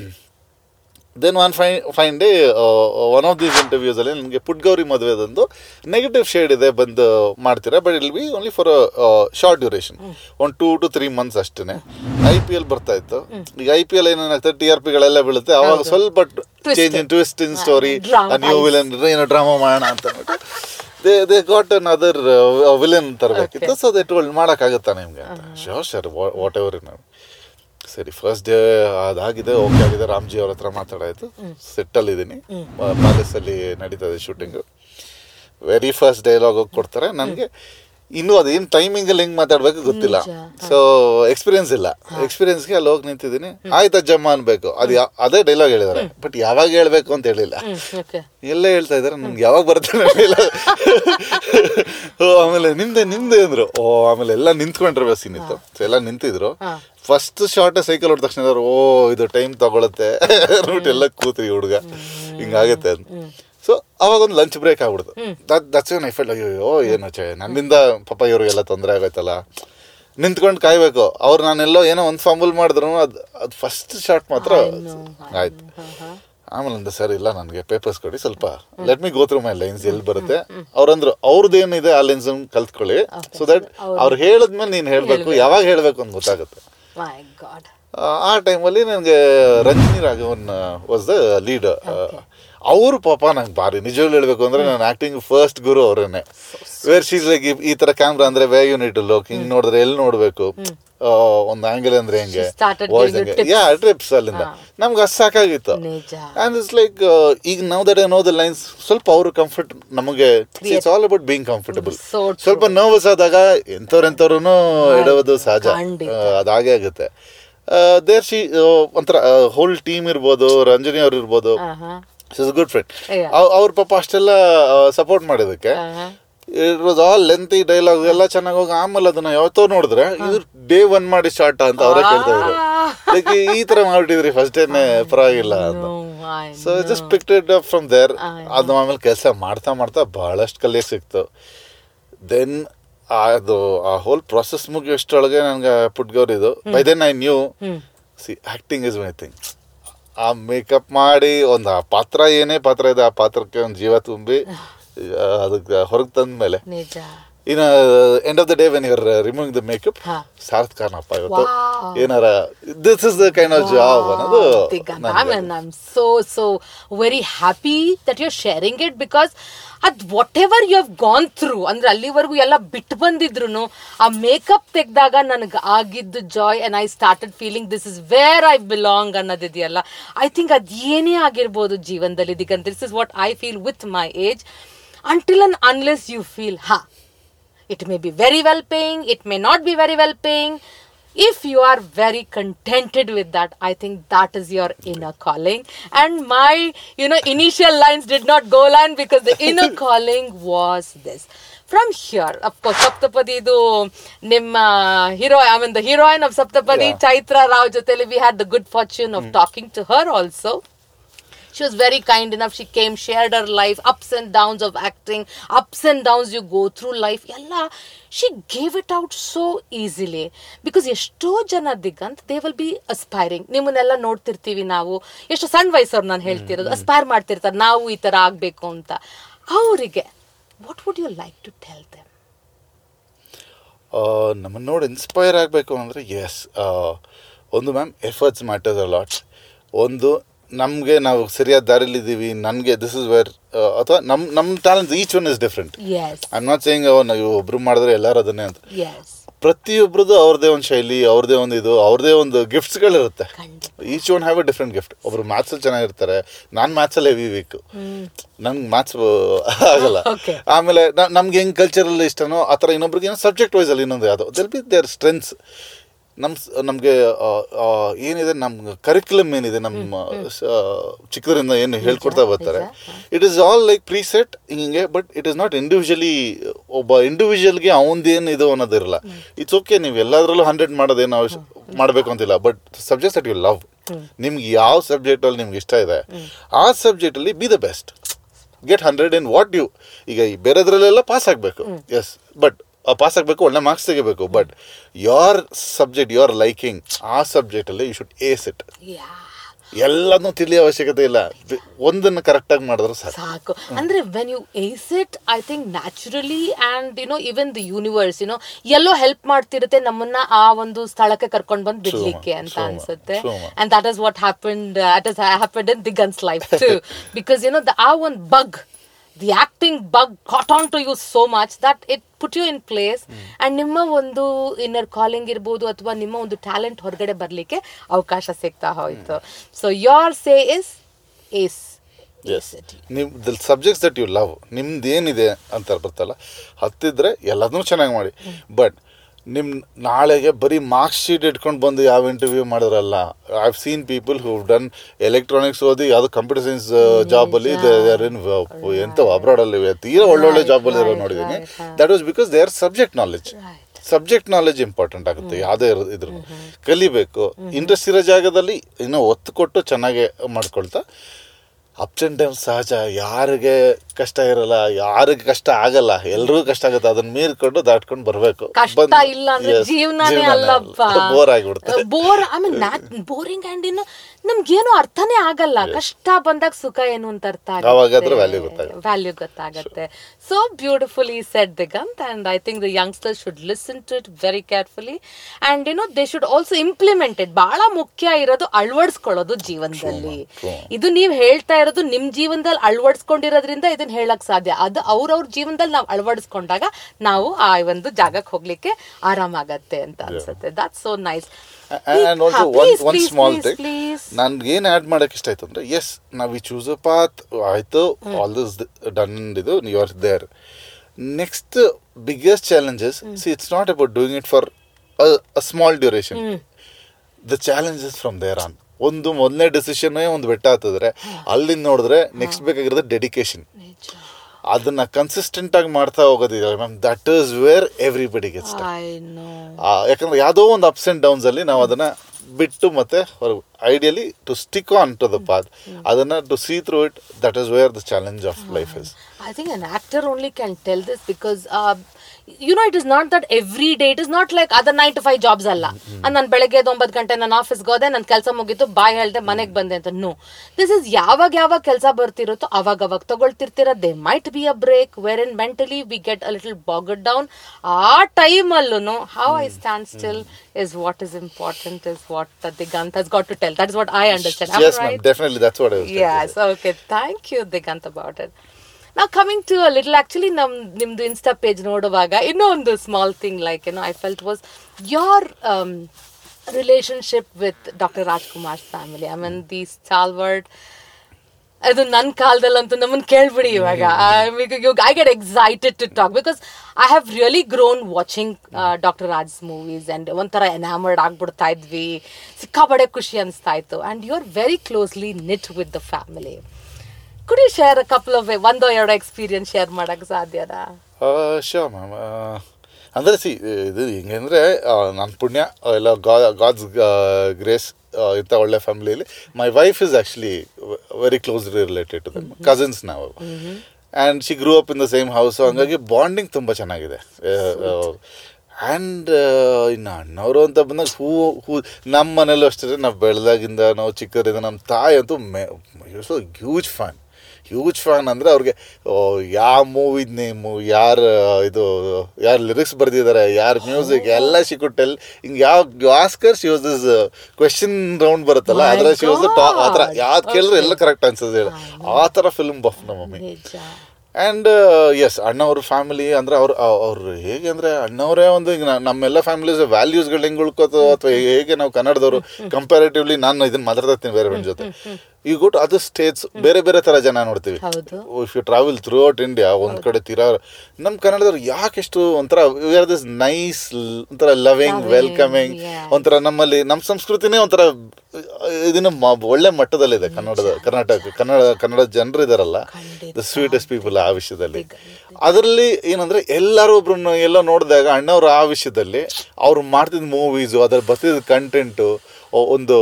then one fine fine day one of these interviews ಅಲ್ಲಿ ನನಗೆ ಪುಟ್ಗೌರಿ ಮದುವೆದೊಂದು ನೆಗೆಟಿವ್ ಶೇಡ್ ಇದೆ ಬಂದು ಮಾಡ್ತೀರಾ but I'll be only for short duration ಒಂದು ಟೂ ಟು ತ್ರೀ ಮಂತ್ಸ್ ಅಷ್ಟೇ ಐ ಪಿ ಎಲ್ ಬರ್ತಾ ಇತ್ತು ಈಗ ಐ ಪಿ ಎಲ್ ಏನೇನಾಗ್ತದೆ ಟಿ ಆರ್ ಪಿಗಳೆಲ್ಲ ಬೀಳುತ್ತೆ ಅವಾಗ ಸ್ವಲ್ಪ change in twist in story drama new villain ಏನೋ ಡ್ರಾಮಾ ಮಾಡೋಣ ಅಂತ ಅಂದ್ಬಿಟ್ಟು they they got another villain ತರಬೇಕಿತ್ತು ಸೊ ದೇ ಟೋಲ್ಡ್ ಮಾಡೋಕ್ಕಾಗುತ್ತಾ ನಿಮ್ಗೆ ಅಂತ ಶೋರ್ ಶರ್ ವಾಟ್ ಎವರ್ ನಾವು ಸರಿ ಫಸ್ಟ್ ಡೇ ಅದಾಗಿದೆ ಓಕೆ ಆಗಿದೆ ರಾಮ್ಜಿ ಅವ್ರ ಹತ್ರ ಮಾತಾಡಾಯ್ತು ಸೆಟ್ಟಲ್ಲಿ ಇದ್ದೀನಿ ಪ್ಯಾಲೇಸಲ್ಲಿ ನಡೀತಾ ಇದೆ ಶೂಟಿಂಗು ವೆರಿ ಫಸ್ಟ್ ಡೈಲಾಗ್ ಹೋಗಿ ಕೊಡ್ತಾರೆ ನನಗೆ ಇನ್ನೂ ಅದೇನು ಟೈಮಿಂಗಲ್ಲಿ ಹೆಂಗೆ ಮಾತಾಡ್ಬೇಕು ಗೊತ್ತಿಲ್ಲ ನಿಜ. ಸೊ ಎಕ್ಸ್ಪೀರಿಯನ್ಸ್ ಇಲ್ಲ ಎಕ್ಸ್ಪೀರಿಯನ್ಸ್ಗೆ ಅಲ್ಲಿ ಹೋಗಿ ನಿಂತಿದ್ದೀನಿ ಆಯ್ತು ಅಜ್ಜಮ್ಮ ಅನ್ಬೇಕು ಅದು ಯಾ- ಅದೇ ಡೈಲಾಗ್ ಹೇಳಿದ್ದಾರೆ ಬಟ್ ಯಾವಾಗ ಹೇಳ್ಬೇಕು ಅಂತ ಹೇಳಿಲ್ಲ ಓಕೆ ಎಲ್ಲ ಹೇಳ್ತಾ ಇದಾರೆ ನಮ್ಗೆ ಯಾವಾಗ ಬರುತ್ತೆ ನನಗಿಲ್ಲ ಓ ಆಮೇಲೆ ನಿಮ್ದೆ ನಿಮ್ದೆ ಅಂದ್ರು ಓ ಆಮೇಲೆ ಎಲ್ಲ ನಿಂತ್ಕೊಂಡಿರ್ಬೇಕು ಸೀನ್ ಇತ್ತು ಸೊ ಎಲ್ಲ ನಿಂತಿದ್ರು ಹಾ. ಫಸ್ಟ್ ಶಾರ್ಟ್ ಸೈಕಲ್ ಹೊಡೆದ ತಕ್ಷಣ ಇದಾರೆ, ಓ ಇದು ಟೈಮ್ ತಗೊಳುತ್ತೆ ಅಂದ್ಬಿಟ್ಟು ಎಲ್ಲ ಕೂತ್ರಿ ಹುಡುಗ ಹಿಂಗಾಗತ್ತೆ ಅಂತ ಸೊ ಅವಾಗ ಒಂದು ಲಂಚ್ ಬ್ರೇಕ್ ಆಗ್ಬಿಡ್ತು ದಟ್ ದಟ್ಸ್ ಐ ಫೆಲ್ ಅಯ್ಯೋ ಏನು ಚೆ ನನ್ನಿಂದ ಪಾಪ ಇವ್ರಿಗೆಲ್ಲ ತೊಂದರೆ ಆಗೋಯ್ತಲ್ಲ ನಿಂತ್ಕೊಂಡು ಕಾಯ್ಬೇಕು ಅವ್ರು ನಾನೆಲ್ಲೋ ಏನೋ ಒಂದು ಫಂಬಲ್ ಮಾಡಿದ್ರು ಅದು ಅದು ಫಸ್ಟ್ ಶಾರ್ಟ್ ಮಾತ್ರ ಆಯ್ತು ಆಮೇಲೆ ಅಂದ ಸರ್ ಇಲ್ಲ ನನಗೆ ಪೇಪರ್ಸ್ ಕೊಡಿ ಸ್ವಲ್ಪ let me go through my lines ಎಲ್ಲಿ ಬರುತ್ತೆ ಅವ್ರಂದ್ರು ಅವ್ರದ್ದು ಏನಿದೆ ಆ ಲೈನ್ಸ್ ಕಲ್ತ್ಕೊಳ್ಳಿ ಸೊ ದಟ್ ಅವ್ರು ಹೇಳಿದ್ಮೇಲೆ ನೀನು ಹೇಳಬೇಕು ಯಾವಾಗ ಹೇಳಬೇಕು ಅಂತ ಗೊತ್ತಾಗುತ್ತೆ ಮೈ ಗಾಡ್ ಆ, ಆ ಟೈಮಲ್ಲಿ ನನಗೆ Ranjani Raghavan was the lead ಅವರು ಪಾಪ ನಂಗೆ ಭಾರಿ ನಿಜವಾಗ್ಲೂ ಹೇಳ್ಬೇಕು ಅಂದ್ರೆ ನಾನು ಆಕ್ಟಿಂಗ್ ಫಸ್ಟ್ ಗುರು ಅವರೇನೆ ವೇರ್ ಶೀಸ್ ಲೈಕ್ ಈ ತರ ಕ್ಯಾಮ್ರಾ ಅಂದ್ರೆ ವೇ ಯೂನಿಟ್ ಲೋಕ್ ಹಿಂಗ್ ನೋಡಿದ್ರೆ ಎಲ್ಲಿ ನೋಡ್ಬೇಕು ಒಂದು ಆಂಗಲ್ ಅಂದ್ರೆ ಹೆಂಗೆ She started voice giving you ಹೆಂಗೆ ಯಾ ಟ್ರಿಪ್ಸ್ ಅಲ್ಲಿಂದ ನಮ್ಗೆ ಅಷ್ಟು ಸಾಕಾಗಿತ್ತು ನಿಜ ಅಂಡ್ ಇಟ್ಸ್ ಲೈಕ್ ಈಗ ನಾವು that I know the lines ಸ್ವಲ್ಪ ಅವರು ಕಂಫರ್ಟ್ ನಮಗೆ it's all about being comfortable So true. ಸ್ವಲ್ಪ ನರ್ವಸ್ ಆದಾಗ ಎಂಥವ್ರೆಂಥವ್ರು ಇಡೋದು ಸಹಜ ಖಂಡಿತ. ಆ, ಅದಾಗೆ ಆಗುತ್ತೆ ದೇರ್ ಶಿ ಒಂಥರ ಹೋಲ್ ಟೀಮ್ ಇರ್ಬೋದು ರಂಜನಿ ಅವ್ರು ಇರ್ಬೋದು ಆಹಾ. Is good friend Yeah. ಅವ್ರ ಪಾಪ ಅಷ್ಟೆಲ್ಲ ಸಪೋರ್ಟ್ ಮಾಡಿದಕ್ಕೆ ಆಹಾ. It was all lengthy dialogue ಎಲ್ಲ ಚೆನ್ನಾಗಿ ಹೋಗಿ ಆಮೇಲೆ ಅದನ್ನ ಯಾವತ್ತೋ ನೋಡಿದ್ರೆ ಇದು ಡೇ ಒನ್ ಮಾಡಿ ಸ್ಟಾರ್ಟ್ ಅಂತ ಅವರೇ ಕೇಳ್ತಾ ಇದ್ರು ಲೈಕ್ ಈ ತರ ಮಾಡ್ಬಿಟ್ಟಿದ್ರಿ ಫಸ್ಟ್ ಏನೇ ಪರವಾಗಿಲ್ಲ ಅಂತ No, I so just picked up from there I ಅದು ಆಮೇಲೆ ಕೆಲಸ ಮಾಡ್ತಾ ಮಾಡ್ತಾ ಬಹಳಷ್ಟು ಕಲಿಯಕ್ಕೆ ಸಿಕ್ತು ದೆನ್ ಅದು ಆ ಹೋಲ್ ಪ್ರಾಸೆಸ್ ಮುಗಿಯೋಷ್ಟೊಳಗೆ ನನಗೆ ಪುಟ್ಗೌರಿದು by then I knew see acting is my thing ಆ ಮೇಕಪ್ ಮಾಡಿ ಒಂದು ಆ ಪಾತ್ರ ಏನೇ ಪಾತ್ರ ಇದೆ ಆ ಪಾತ್ರಕ್ಕೆ ಒಂದು ಜೀವ ತುಂಬಿ ಅದಕ್ಕೆ ಹೊರಗೆ ತಂದ ಮೇಲೆ ನಿಜ in end of the day when you're removing the makeup ಹಾ. ಸಾರ್ಥಕನಪ್ಪ ಇವತ್ತು Wow. ಏನಾರ this is the kind of job ಅನ್ನೋದು Digant, ನನ್ಗೆ. I mean, I'm so, so very happy that you're sharing it because ಅದ್ whatever you have gone through ಅಂದ್ರೆ ಅಲ್ಲಿವರೆಗೂ ಎಲ್ಲ ಬಿಟ್ಟು ಬಂದಿದ್ರು ಆ ಮೇಕಪ್ ತೆಗ್ದಾಗ ನನಗೆ ಆಗಿದ್ದು joy and I started feeling this is where I belong ಅನ್ನೋದಿದೆಯಲ್ಲ ಐ ಥಿಂಕ್ ಅದ್ ಏನೇ ಆಗಿರ್ಬೋದು ಜೀವನದಲ್ಲಿ Diganth this is what I feel with my age until and unless you feel ಹಾ it may be very well paying it may not be very well paying if you are very contented with that i think that is your inner calling and my you know initial lines did not go line because the inner calling was this from here of course saptapadi ಇದು ನಿಮ್ಮ hero i mean the heroine of saptapadi Yeah. chaitra rao joteli we had the good fortune of talking to her also she was very kind enough she came shared her life ups and downs of acting ups and downs you go through life ಎಲ್ಲ she gave it out so easily because ಎಷ್ಟೋ ಜನ Diganth they will be aspiring ನಿಮ್ಮನ್ನೆಲ್ಲ ನೋಡ್ತಿರ್ತೀವಿ ನಾವು ಎಷ್ಟು ಸಣ್ಣ ವಯಸ್ಸವ್ರು ನಾನು ಹೇಳ್ತಿರೋದು ಅಸ್ಪೈರ್ ಮಾಡ್ತಿರ್ತಾರೆ ನಾವು ಈ ಥರ ಆಗಬೇಕು ಅಂತ ಅವರಿಗೆ what would you like to tell them ನಮ್ಮನ್ನು ನೋಡಿ ಇನ್ಸ್ಪೈರ್ ಆಗಬೇಕು ಅಂದರೆ ಎಸ್ ಒಂದು ಮ್ಯಾಮ್ ಎಫರ್ಟ್ಸ್ ಮ್ಯಾಟರ್ಸ್ ಅಲಾಟ್ ಒಂದು ನಮಗೆ ನಾವು ಸರಿಯಾದ ದಾರಿಲಿದ್ದೀವಿ ನನಗೆ ದಿಸ್ ಇಸ್ ವೇರ್ ಅಥವಾ ನಮ್ಮ ನಮ್ಮ talent each one is different yes I am not saying ನಾವು ಒಬ್ರು ಮಾಡಿದ್ರೆ ಎಲ್ಲರೂ ಅದನ್ನೇ ಅಂತ ಎಸ್ ಪ್ರತಿಯೊಬ್ರದ್ದು ಅವ್ರದ್ದೇ ಒಂದು ಶೈಲಿ ಅವ್ರದ್ದೇ ಒಂದು ಇದು ಅವ್ರದ್ದೇ ಒಂದು ಗಿಫ್ಟ್ಸ್ಗಳಿರುತ್ತೆ ಖಂಡಿತ each one have a different gift ಒಬ್ರು ಮ್ಯಾಥ್ಸಲ್ಲಿ ಚೆನ್ನಾಗಿರ್ತಾರೆ ನಾನು ಮ್ಯಾಥ್ಸಲ್ಲಿ ಹೆವಿ ವೀಕ್ ನನ್ಗೆ ಮ್ಯಾಥ್ಸ್ ಆಗಲ್ಲ Okay. ಆಮೇಲೆ ನ- ನಮ್ಗೆ ಹೆಂಗ್ ಕಲ್ಚರಲ್ಲಿ ಇಷ್ಟನೋ ಆ ಥರ ಇನ್ನೊಬ್ರಿಗೆ ಏನೋ ಸಬ್ಜೆಕ್ಟ್ ವೈಸ್ ಅಲ್ಲಿ ಇನ್ನೊಂದು ಯಾವುದೋ ದೆಲ್ ಬಿ ದೇರ್ ಸ್ಟ್ರೆಂತ್ಸ್ ನಮ್ಮ ನಮಗೆ ಏನಿದೆ ನಮ್ಮ ಕರಿಕ್ಯುಲಮ್ ಏನಿದೆ ನಮ್ಮ ಸ- ಚಿಕ್ಕದರಿಂದ ಏನು ಹೇಳ್ಕೊಡ್ತಾ ಬರ್ತಾರೆ it is all like preset ಹಿಂಗೆ but it is not individually ಒಬ್ಬ ಇಂಡಿವಿಜುವಲ್ಗೆ ಅವನದೇನು ಇದು ಅನ್ನೋದಿರಲ್ಲ ಇಟ್ಸ್ ಓಕೆ ನೀವು ಎಲ್ಲದರಲ್ಲೂ ಹಂಡ್ರೆಡ್ ಮಾಡೋದೇನು ಅವಶ್ಯ ಮಾಡಬೇಕು ಅಂತಿಲ್ಲ but subjects that you love ನಿಮ್ಗೆ ಯಾವ ಸಬ್ಜೆಕ್ಟಲ್ಲಿ ನಿಮ್ಗೆ ಇಷ್ಟ ಇದೆ ಆ ಸಬ್ಜೆಕ್ಟಲ್ಲಿ be the best get hundred in what you ಈಗ ಈ ಬೇರೆದ್ರಲ್ಲೆಲ್ಲ ಪಾಸ್ ಆಗಬೇಕು ಎಸ್ ಬಟ್ ಪಾಸ್ ಆಗಬೇಕು ಒಳ್ಳೆ ಮಾರ್ಕ್ಸ್ ತೆಗಿಬೇಕು but your subject your liking ಆ ಸಬ್ಜೆಕ್ಟಲ್ಲಿ ಯು ಶುಡ್ ಏಸ್ ಇಟ್ ಯಾ ಎಲ್ಲದನ್ನೂ ತಿಳಿಯೋ ಅವಶ್ಯಕತೆ ಇಲ್ಲ ಬೆ- ಒಂದನ್ನು ಕರೆಕ್ಟಾಗಿ ಮಾಡಿದ್ರೆ ಸಾಕು ಸಾಕು ಅಂದ್ರೆ when you ace it I think naturally and you know even the universe you know ಎಲ್ಲೋ ಹೆಲ್ಪ್ ಮಾಡ್ತಿರುತ್ತೆ ನಮ್ಮನ್ನ ಆ ಒಂದು ಸ್ಥಳಕ್ಕೆ ಕರ್ಕೊಂಡು ಬಂದು ಬಿಡ್ಲಿಕ್ಕೆ ಅಂತ true, ಅನ್ಸುತ್ತೆ true, ma'am. And that is what happened that is happened in Diganth's life too because you know the ಆ ಒಂದು bug the acting bug caught on to you so much that it put you in place and ನಿಮ್ಮ ಒಂದು inner calling ಇರ್ಬೋದು ಅಥವಾ ನಿಮ್ಮ ಒಂದು talent ಹೊರಗಡೆ ಬರ್ಲಿಕ್ಕೆ ಅವಕಾಶ ಸಿಗ್ತಾ ಹೋಯ್ತು so your say is ace yes ನಿಮ್ the subjects that you love ನಿಮ್ದು ಏನಿದೆ ಅಂತ ಬರ್ತಲ್ಲ ಹತ್ತಿದ್ರೆ ಎಲ್ಲದನ್ನೂ ಚೆನ್ನಾಗಿ ಮಾಡಿ ಬಟ್ ನಿಮ್ ನಾಳೆಗೆ ಬರೀ ಮಾರ್ಕ್ಸ್ ಶೀಟ್ ಇಟ್ಕೊಂಡು ಬಂದು ಯಾವ ಇಂಟರ್ವ್ಯೂ ಮಾಡಿದ್ರಲ್ಲ I have seen people who done electronics ಓದಿ ಯಾವುದು ಕಂಪ್ಯೂಟರ್ ಸೈನ್ಸ್ ಜಾಬಲ್ಲಿ ಎಂತ ಅಬ್ರಾಡಲ್ಲಿ ತೀರಾ ಒಳ್ಳೊಳ್ಳೆ ಜಾಬಲ್ಲಿ ಇರೋ ನೋಡಿದ್ದೀನಿ right, right. That was because they are subject knowledge Right. Subject knowledge important ಆಗುತ್ತೆ ಯಾವುದೇ ಇರೋ- ಇದ್ರು ಕಲಿಬೇಕು ಇಂಟ್ರೆಸ್ಟ್ ಇರೋ ಜಾಗದಲ್ಲಿ ಇನ್ನೂ ಒತ್ತು ಕೊಟ್ಟು ಚೆನ್ನಾಗಿ ಮಾಡ್ಕೊಳ್ತಾ ಅಪ್ಸ್ ಅಂಡ್ ಡೌನ್ ಸಹಜ ಯಾರಿಗೆ ಕಷ್ಟ ಇರಲ್ಲ ಯಾರಿಗೆ ಕಷ್ಟ ಆಗಲ್ಲ ಎಲ್ರಿಗೂ ಕಷ್ಟ ಆಗುತ್ತೆ ಅದನ್ನ ಮೀರ್ಕೊಂಡು ದಾಟ್ಕೊಂಡು ಬರ್ಬೇಕು ಕಷ್ಟ ಇಲ್ಲ ಅಂದ್ರೆ ಜೀವನನೇ ಅಲ್ಲಪ್ಪ ಬೋರ್ ಆಗಿಬಿಡುತ್ತೆ bore I mean boring and ಇನ್ನು ನಮ್ಗೇನು ಅರ್ಥನೇ ಆಗಲ್ಲ ಕಷ್ಟ ಬಂದಾಗ ಸುಖ ಏನು ಅಂತ ಅರ್ಥ ಅವಾಗಾದ್ರೆ value ಗೊತ್ತಾಗುತ್ತೆ. ವ್ಯಾಲ್ಯೂ ಗೊತ್ತಾಗತ್ತೆ so beautifully set Diganth and I think the youngster should listen to it very carefully and you know they should also implemented ಬಹಳ ಮುಖ್ಯ ಇರೋದು ಅಳವಡಿಸ್ಕೊಳ್ಳೋದು ಜೀವನದಲ್ಲಿ true. ಇದು ನೀವು ಹೇಳ್ತಾ ಇರೋದು ನಿಮ್ ಜೀವನದಲ್ಲಿ ಅಳವಡಿಸ್ಕೊಂಡಿರೋದ್ರಿಂದ ಇದನ್ನ ಹೇಳಕ್ ಸಾಧ್ಯ ಅದು ಅವ್ರವ್ರ ಜೀವನದಲ್ಲಿ ನಾವು ಅಳವಡಿಸ್ಕೊಂಡಾಗ ನಾವು ಆ ಒಂದು ಜಾಗಕ್ಕೆ ಹೋಗ್ಲಿಕ್ಕೆ ಆರಾಮಾಗತ್ತೆ ಅಂತ ಅನ್ಸುತ್ತೆ that so nice and also one one small thing ನನ್ಗೆ ಏನು ಆ್ಯಡ್ ಮಾಡಕ್ಕೆ ಇಷ್ಟ ಆಯ್ತು ಅಂದರೆ ಎಸ್ ನಾವು ಈ ಚೂಸ್ ಅ ಪಾತ್ ಆಯಿತು ಆಲ್ ದಿಸ್ ಡನ್ ಇದು you are there next biggest challenges see it's not about doing it for a small duration the challenges from there on ಒಂದು ಮೊದಲನೇ ಡೆಸಿಷನ್ನೇ ಒಂದು ಬೆಟ್ಟ ಹತ್ತಿದ್ರೆ ಅಲ್ಲಿಂದ ನೋಡಿದ್ರೆ ನೆಕ್ಸ್ಟ್ ಬೇಕಾಗಿರೋದು ಡೆಡಿಕೇಶನ್ ಅದನ್ನ ಕನ್ಸಿಸ್ಟೆಂಟ್ ಆಗಿ ಮಾಡ್ತಾ ಹೋಗೋದಿಲ್ಲ ma'am that is where everybody gets I know ಯಾಕಂದ್ರೆ ಯಾವುದೋ ಒಂದು ಅಪ್ಸ್ ಆ್ಯಂಡ್ ಡೌನ್ಸ್ ಅಲ್ಲಿ ನಾವು ಅದನ್ನ ಬಿಟ್ಟು ಮತ್ತೆ ideally to stick on to the path ಅದನ್ನ to see through it that is where the challenge of life is I think an actor only can tell this because, uh, you know, it is not that every day, it is not like other nine to five jobs ಅಲ್ಲ ನಾನು ಬೆಳಗ್ಗೆ ಎದ್ದು ಒಂಬತ್ತು ಗಂಟೆ ನನ್ನ ಆಫೀಸ್ಗೆ ಹೋದೆ ನನ್ನ ಕೆಲಸ ಮುಗೀತು ಬಾಯ್ ಹೇಳ್ದೆ ಮನೆಗೆ ಬಂದೆ ಅಂತ ನೋ ದಿಸ್ ಇಸ್ ಯಾವಾಗ ಯಾವಾಗ ಕೆಲಸ ಬರ್ತಿರುತ್ತೋ ಅವಾಗ ಅವಾಗ ತಗೊಳ್ತಿರ್ತೀರ they might be a break where in mentally we get a little bogged down ಆ ಟೈಮಲ್ಲೂ how I stand still is what is important is what Diganth has got to tell that is what I understand yes ma'am definitely that's what i was Yes, okay. Thank you, Digant, about it. Now coming to a little, actually, ನಮ್ ನಿಮ್ದು insta page ನೋಡುವಾಗ ಇನ್ನೂ ಒಂದು small thing like ಏನೋ I felt was your relationship with doctor Rajkumar family I mean the stalwart ಅದು ನನ್ನ ಕಾಲದಲ್ಲಂತೂ ನಮ್ಮನ್ನು ಕೇಳ್ಬಿಡಿ ಇವಾಗ I get excited to talk because I have really grown watching doctor Raj movies and ಒಂಥರ ಎನಾಮರ್ಡ್ ಆಗ್ಬಿಡ್ತಾ ಇದ್ವಿ ಸಿಕ್ಕಾಪಡೆ ಖುಷಿ ಅನಿಸ್ತಾ ಇತ್ತು and you are very closely knit with the family could you share couple of ಒಂದೋ ಎರಡೋ ಎಕ್ಸ್ಪೀರಿಯನ್ಸ್ ಶೇರ್ ಮಾಡೋಕ್ಕೆ ಸಾಧ್ಯನಾ ಶೋ ಮ್ಯಾಮ್ ಅಂದರೆ ಸಿ ಇದು ಹಿಂಗೆ ಅಂದರೆ ನನ್ನ ಪುಣ್ಯ ಎಲ್ಲ ಗಾಡ್ಸ್ ಗ್ರೇಸ್ ಇಂಥ ಒಳ್ಳೆ ಫ್ಯಾಮಿಲಿಯಲ್ಲಿ my wife is actually very closely related to them cousins ನಾವು and she grew up in the same house ಹಂಗಾಗಿ ಬಾಂಡಿಂಗ್ ತುಂಬ ಚೆನ್ನಾಗಿದೆ ಆ್ಯಂಡ್ ಇನ್ನು ಅಣ್ಣವರು ಅಂತ ಬಂದಾಗ ಹೂ ಹೂ ನಮ್ಮ ಮನೇಲೂ ಅಷ್ಟೇ ನಾವು ಬೆಳೆದಾಗಿಂದ ನಾವು ಚಿಕ್ಕವರಿಂದ ನಮ್ಮ ತಾಯಿ ಅಂತೂ ಮೆ ಹ್ಯೂಜ್ ಫ್ಯಾನ್ ಹ್ಯೂಜ್ ಫ್ಯಾನ್ ಅಂದರೆ ಅವ್ರಿಗೆ ಯಾವ ಮೂವಿದ್ ನೇಮು ಯಾರು ಇದು ಯಾರು ಲಿರಿಕ್ಸ್ ಬರೆದಿದ್ದಾರೆ ಯಾರು ಮ್ಯೂಸಿಕ್ ಎಲ್ಲ ಶಿ ಕುಡ್ ಟೆಲ್ ಹಿಂಗೆ ಯಾವ Oscar she was this question round ಬರುತ್ತಲ್ಲ My ಅದರ ಶಿ ವಾಸ್ ಟಾಪ್ ಆ ಥರ God. ಯಾವ್ದು ಕೇಳಿದ್ರೆ ಎಲ್ಲ ಕರೆಕ್ಟ್ ಆನ್ಸರ್ಸ್ ಹೇಳಿ ಆ ಥರ ಫಿಲ್ಮ್ ಬಫ್ ನಮ್ಮ ಮಮ್ಮಿ ನಿಜ ಆ್ಯಂಡ್ ಎಸ್ ಅಣ್ಣವ್ರ ಫ್ಯಾಮಿಲಿ ಅಂದರೆ ಅವ್ರು ಅವ್ರು ಹೇಗೆ ಅಂದರೆ ಅಣ್ಣವರೇ ಒಂದು ಈಗ ನ- ನಮ್ಮೆಲ್ಲ ಫ್ಯಾಮಿಲೀಸ್ ವ್ಯಾಲ್ಯೂಸ್ಗಳು ಹೆಂಗೆ ಉಳ್ಕೋತೋ ಅಥವಾ ಹೇಗೆ ನಾವು ಕನ್ನಡದವರು ಕಂಪ್ಯಾರೇಟಿವ್ಲಿ ನಾನು ಇದನ್ನ ಮಾತಾಡ್ತೀನಿ ಬೇರೆ ಫ್ರೆಂಡ್ ಜೊತೆ ಈ ಗುಟ್ ಅದರ್ ಸ್ಟೇಟ್ಸ್ ಬೇರೆ ಬೇರೆ ಥರ ಜನ ನೋಡ್ತೀವಿ ಹೌದು if you travel throughout India ಒಂದು ಕಡೆ ತೀರಾ ನಮ್ಮ ಕನ್ನಡದವ್ರು ಯಾಕೆಷ್ಟು ಒಂಥರ ವಿ ಆರ್ ದಿಸ್ ನೈಸ್ ಒಂಥರ ಲವಿಂಗ್ Loving, ವೆಲ್ಕಮಿಂಗ್ yeah. ಒಂಥರ ನಮ್ಮಲ್ಲಿ ನಮ್ಮ ಸಂಸ್ಕೃತಿನೇ ಒಂಥರ ಇದನ್ನ ಮ- ಒಳ್ಳೆ ಮಟ್ಟದಲ್ಲಿದೆ ಕನ್ನಡದ ಕರ್ನಾಟಕ ಕನ್ನಡ ಕನ್ನಡ ಜನರು ಇದಾರಲ್ಲ ಖಂಡಿತ. ದ ಸ್ವೀಟೆಸ್ಟ್ ಪೀಪಲ್ ಆ ವಿಷಯದಲ್ಲಿ Big, ಅದರಲ್ಲಿ ಏನಂದ್ರೆ ಎಲ್ಲರೂ ಒಬ್ರನ್ನ ಎಲ್ಲ ನೋಡಿದಾಗ ಅಣ್ಣವ್ರು ಆ ವಿಷಯದಲ್ಲಿ ಅವ್ರು ಮಾಡ್ತಿದ್ದ ಮೂವೀಸು ಅದ್ರ ಬರ್ತಿದ್ದ ಕಂಟೆಂಟು ಒಂದು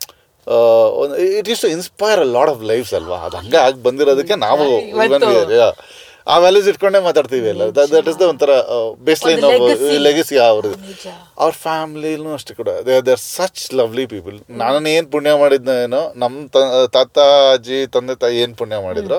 it is to inspire a lot of lifes ಅಲ್ವಾ ಅದು ಹಂಗೆ ಆಗಿ ಬಂದಿರೋದಕ್ಕೆ ನಾವು ಇವತ್ತು- even we are- yeah. ಆ ವ್ಯಾಲ್ಯೂಸ್ ಇಟ್ಕೊಂಡೇ ಮಾತಾಡ್ತೀವಿ ಅಲ್ಲ ದಟ್ ಇಸ್ ದ ಒಂಥರ ಬೇಸ್ ಲೈನ್ ಒಂದು legacy. ಲೆಗಸಿ ಅವ್ರದ್ದು ನಿಜ. ಅವ್ರ ಫ್ಯಾಮಿಲಿನೂ ಅಷ್ಟೇ ಕೂಡ they are such lovely people ನಾನು ಏನು ಪುಣ್ಯ ಮಾಡಿದ್ನೋ ಏನೋ ನಮ್ಮ ತಾತ ಅಜ್ಜಿ ತಂದೆ ತಾಯಿ ಏನು ಪುಣ್ಯ ಮಾಡಿದ್ರು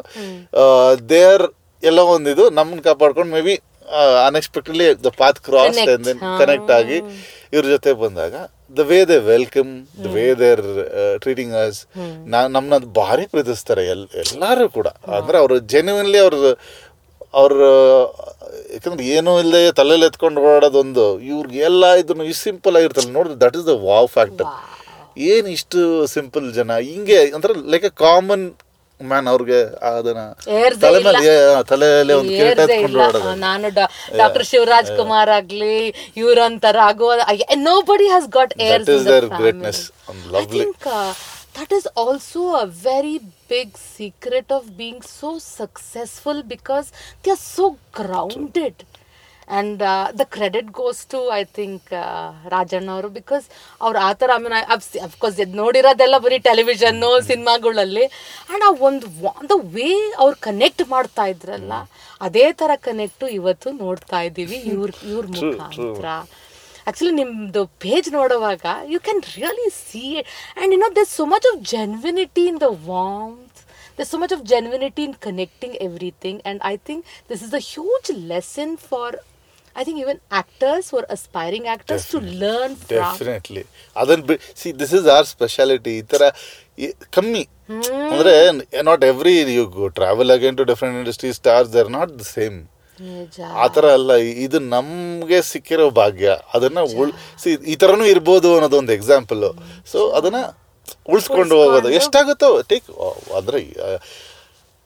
ದೇ ಆರ್ ಎಲ್ಲ ಒಂದಿದು ನಮ್ಮನ್ನ ಕಾಪಾಡ್ಕೊಂಡು maybe unexpectedly the path cross Connect. ಹಾ. ಕನೆಕ್ಟ್ ಆಗಿ ಇವ್ರ ಜೊತೆ ಬಂದಾಗ the way they welcome the way their treating us ನಮ್ಮನ್ನ ಭಾರಿ ಪ್ರೀತಿಸ್ತಾರೆ ಎಲ್ ಎಲ್ಲರೂ ಕೂಡ ಅಂದ್ರೆ ಅವರು ಜೆನ್ಯೂನ್ಲಿ ಅವ್ರ ಅವ್ರ ಯಾಕಂದ್ರೆ ಏನೂ ಇಲ್ಲದೆ ತಲೆಯಲ್ಲಿ ಎತ್ಕೊಂಡು ಓಡಾಡೋದೊಂದು ಇವ್ರಿಗೆ ಎಲ್ಲ ಇದನ್ನು ಇಷ್ಟು ಸಿಂಪಲ್ ಆಗಿರ್ತಲ್ಲ ನೋಡಿದ್ರೆ that is the wow factor ಏನು ಇಷ್ಟು ಸಿಂಪಲ್ ಜನ ಹಿಂಗೆ ಅಂದ್ರೆ ಲೈಕ್ ಎ ಕಾಮನ್ ಮ್ಯಾನ್ ಅವ್ರಿಗೆ ಅದನ್ನ ಏರ್ದೇ ತಲೆ ಇಲ್ಲ. ಮೇಲೆ ಏ- ತಲೆಯಲ್ಲಿ ಒಂದು ಕಿರೀಟ ಏರ್ದೇ ಎತ್ಕೊಂಡು ಇಲ್ಲ. ಓಡಾಡೋದು ನಾನು ಡಾಕ್ಟರ್ ಶಿವರಾಜ್ ಕುಮಾರ್ ಆಗ್ಲಿ ಇವ್ರಂತರ ಆಗೋ nobody has got airs is their greatness and lovely. think uh, that is also a very big secret of being so successful because they are so grounded and uh, the credit goes to i think uh, Rajanna ಅವರು because ಅವ್ರು ಆ ಥರ I mean of course ಇದು ನೋಡಿರೋದೆಲ್ಲ ಬರೀ ಟೆಲಿವಿಷನ್ನು ಸಿನಿಮಾಗಳಲ್ಲಿ and ಆ ಒಂದು the way ಅವ್ರು ಕನೆಕ್ಟ್ ಮಾಡ್ತಾ ಇದ್ರಲ್ಲ ಅದೇ ಥರ ಕನೆಕ್ಟು ಇವತ್ತು ನೋಡ್ತಾ ಇದ್ದೀವಿ ಇವ್ರ ಇವ್ರ ಮುಖಾಂತರ ಆಕ್ಚುಲಿ ನಿಮ್ದು ಪೇಜ್ ನೋಡುವಾಗ you can really see it and you know there so much of genuinity in the warmth there's so much of genuinity in connecting everything and i think this is a huge lesson for i think even actors who are aspiring actors to learn from definitely ಅದನ್ನ be see this is our speciality ಈ ಥರ ಈ- ಕಮ್ಮಿ ಅಂದ್ರೆ not every you travel again to different industry stars there not the same ನಿಜ ಆ ಥರ ಅಲ್ಲ ಇ- ಇದು ನಮಗೆ ಸಿಕ್ಕಿರೋ ಭಾಗ್ಯ ಅದನ್ನ ಉಳ್ ಸಿ ಈ ಥರನೂ ಇರ್ಬೋದು ಅನ್ನೋದೊಂದು ಎಕ್ಸಾಂಪಲ್ ಸೊ ಅದನ್ನ ಉಳಿಸ್ಕೊಂಡು ಹೋಗೋದು ಎಷ್ಟಾಗುತ್ತೋ ಟೇಕ್ ಅಂದ್ರೆ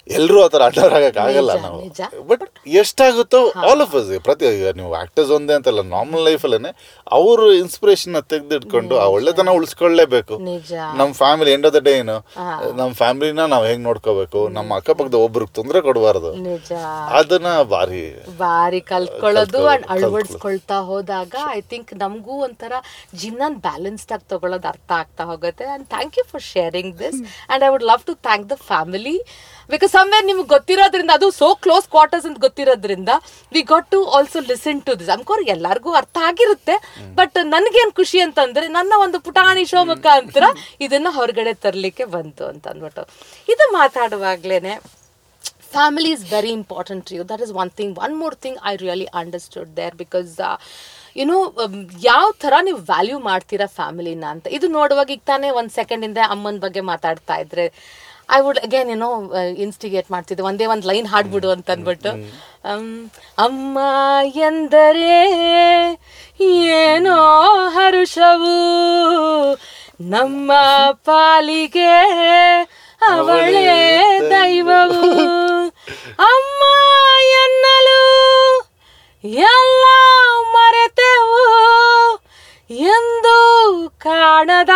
ಎಲ್ಲರೂ ಆ ಥರ ಅಡ್ಡರ್ ಆಗಕ್ಕೆ ಆಗಲ್ಲ ನಿಜ, ನಾವು ನಿಜ. ಬಟ್ ಎಷ್ಟಾಗುತ್ತೋ ಆಲ್ ಆಫ್ ಅಸ್ ಪ್ರತಿ ಈಗ ನೀವು ಆಕ್ಟರ್ಸ್ ಒಂದೇ ಅಂತಲ್ಲ ನಾರ್ಮಲ್ ಲೈಫಲ್ಲೇ ಅವರು ಇನ್ಸ್ಪಿರೇಷನ್ ತೆಗೆದಿಟ್ಕೊಂಡು ಆ ಒಳ್ಳೆತನ ಉಳಿಸ್ಕೊಳ್ಳೇಬೇಕು ನಿಜ ನಮ್ಮ family end of the day ಏನು ನಮ್ಮ ಫ್ಯಾಮಿಲಿನ ನಾವು ಹೆಂಗ್ ನೋಡ್ಕೋಬೇಕು ನಮ್ಮ ಅಕ್ಕಪಕ್ಕದ ಒಬ್ರಿಗೆ ತೊಂದರೆ ಕೊಡಬಾರ್ದು ನಿಜ ಅದನ್ನ ಭಾರಿ ಬಾರಿ ಕಲ್ತ್ಕೊಳ್ಳೋದು ಕಲ್ತ್ಕೊಳ್ಳೋದು, ಅಂಡ್ ಅಳವಡಿಸ್ಕೊಳ್ತಾ ಹೋದಾಗ ಐ ಥಿಂಕ್ ನಮಗೂ ಒಂಥರ ಜೀವನ ಬ್ಯಾಲೆನ್ಸ್ಡ್ ಆಗಿ ತಗೊಳ್ಳೋದು ಅರ್ಥ ಆಗ್ತಾ ಹೋಗುತ್ತೆ and thank you for sharing this and I would love to thank the family because somewhere ನಿಮ್ಗೆ ಗೊತ್ತಿರೋದ್ರಿಂದ ಅದು ಸೋ ಕ್ಲೋಸ್ ಕ್ವಾರ್ಟರ್ಸ್ ಅಂತ ಗೊತ್ತಿರೋದ್ರಿಂದ we got to also listen to this encore ಎಲ್ಲರಿಗೂ ಅರ್ಥ ಆಗಿರುತ್ತೆ ಬಟ್ ನನಗೇನು ಖುಷಿ ಅಂತಂದ್ರೆ ನನ್ನ ಒಂದು ಪುಟಾಣಿ ಶೋ ಮುಖಾಂತರ ಇದನ್ನ ಹೊರಗಡೆ ತರಲಿಕ್ಕೆ ಬಂತು ಅಂತ ಅಂದ್ಬಿಟ್ಟು ಇದು ಮಾತಾಡುವಾಗ್ಲೇನೆ family is very important to you that is one thing one more thing i really understood there because uh, you know ಯಾವ ಥರ ನೀವು ವ್ಯಾಲ್ಯೂ ಮಾಡ್ತೀರಾ ಫ್ಯಾಮಿಲಿನ ಅಂತ ಇದು ನೋಡುವಾಗ ಈಗ ತಾನೇ ಒಂದು ಸೆಕೆಂಡಿಂದ ಅಮ್ಮನ ಬಗ್ಗೆ ಮಾತಾಡ್ತಾ ಇದ್ರೆ ಐ ವುಡ್ ಅಗೇನ್ ಏನೋ ಇನ್ಸ್ಟಿಗೇಟ್ ಮಾಡ್ತಿದ್ದೆ ಒಂದೇ ಒಂದು ಲೈನ್ ಹಾಡ್ಬಿಡು ಅಂತ ಅಂದ್ಬಿಟ್ಟು ಅಮ್, ಅಮ್ಮ ಎಂದರೆ ಏನೋ ಹರುಷವು ನಮ್ಮ ಪಾಲಿಗೆ ಅವಳೇ ದೈವವು ಅಮ್ಮ ಎನ್ನಲು ಎಲ್ಲ ಮರೆತೆವು ಎಂದು ಕಾಣದ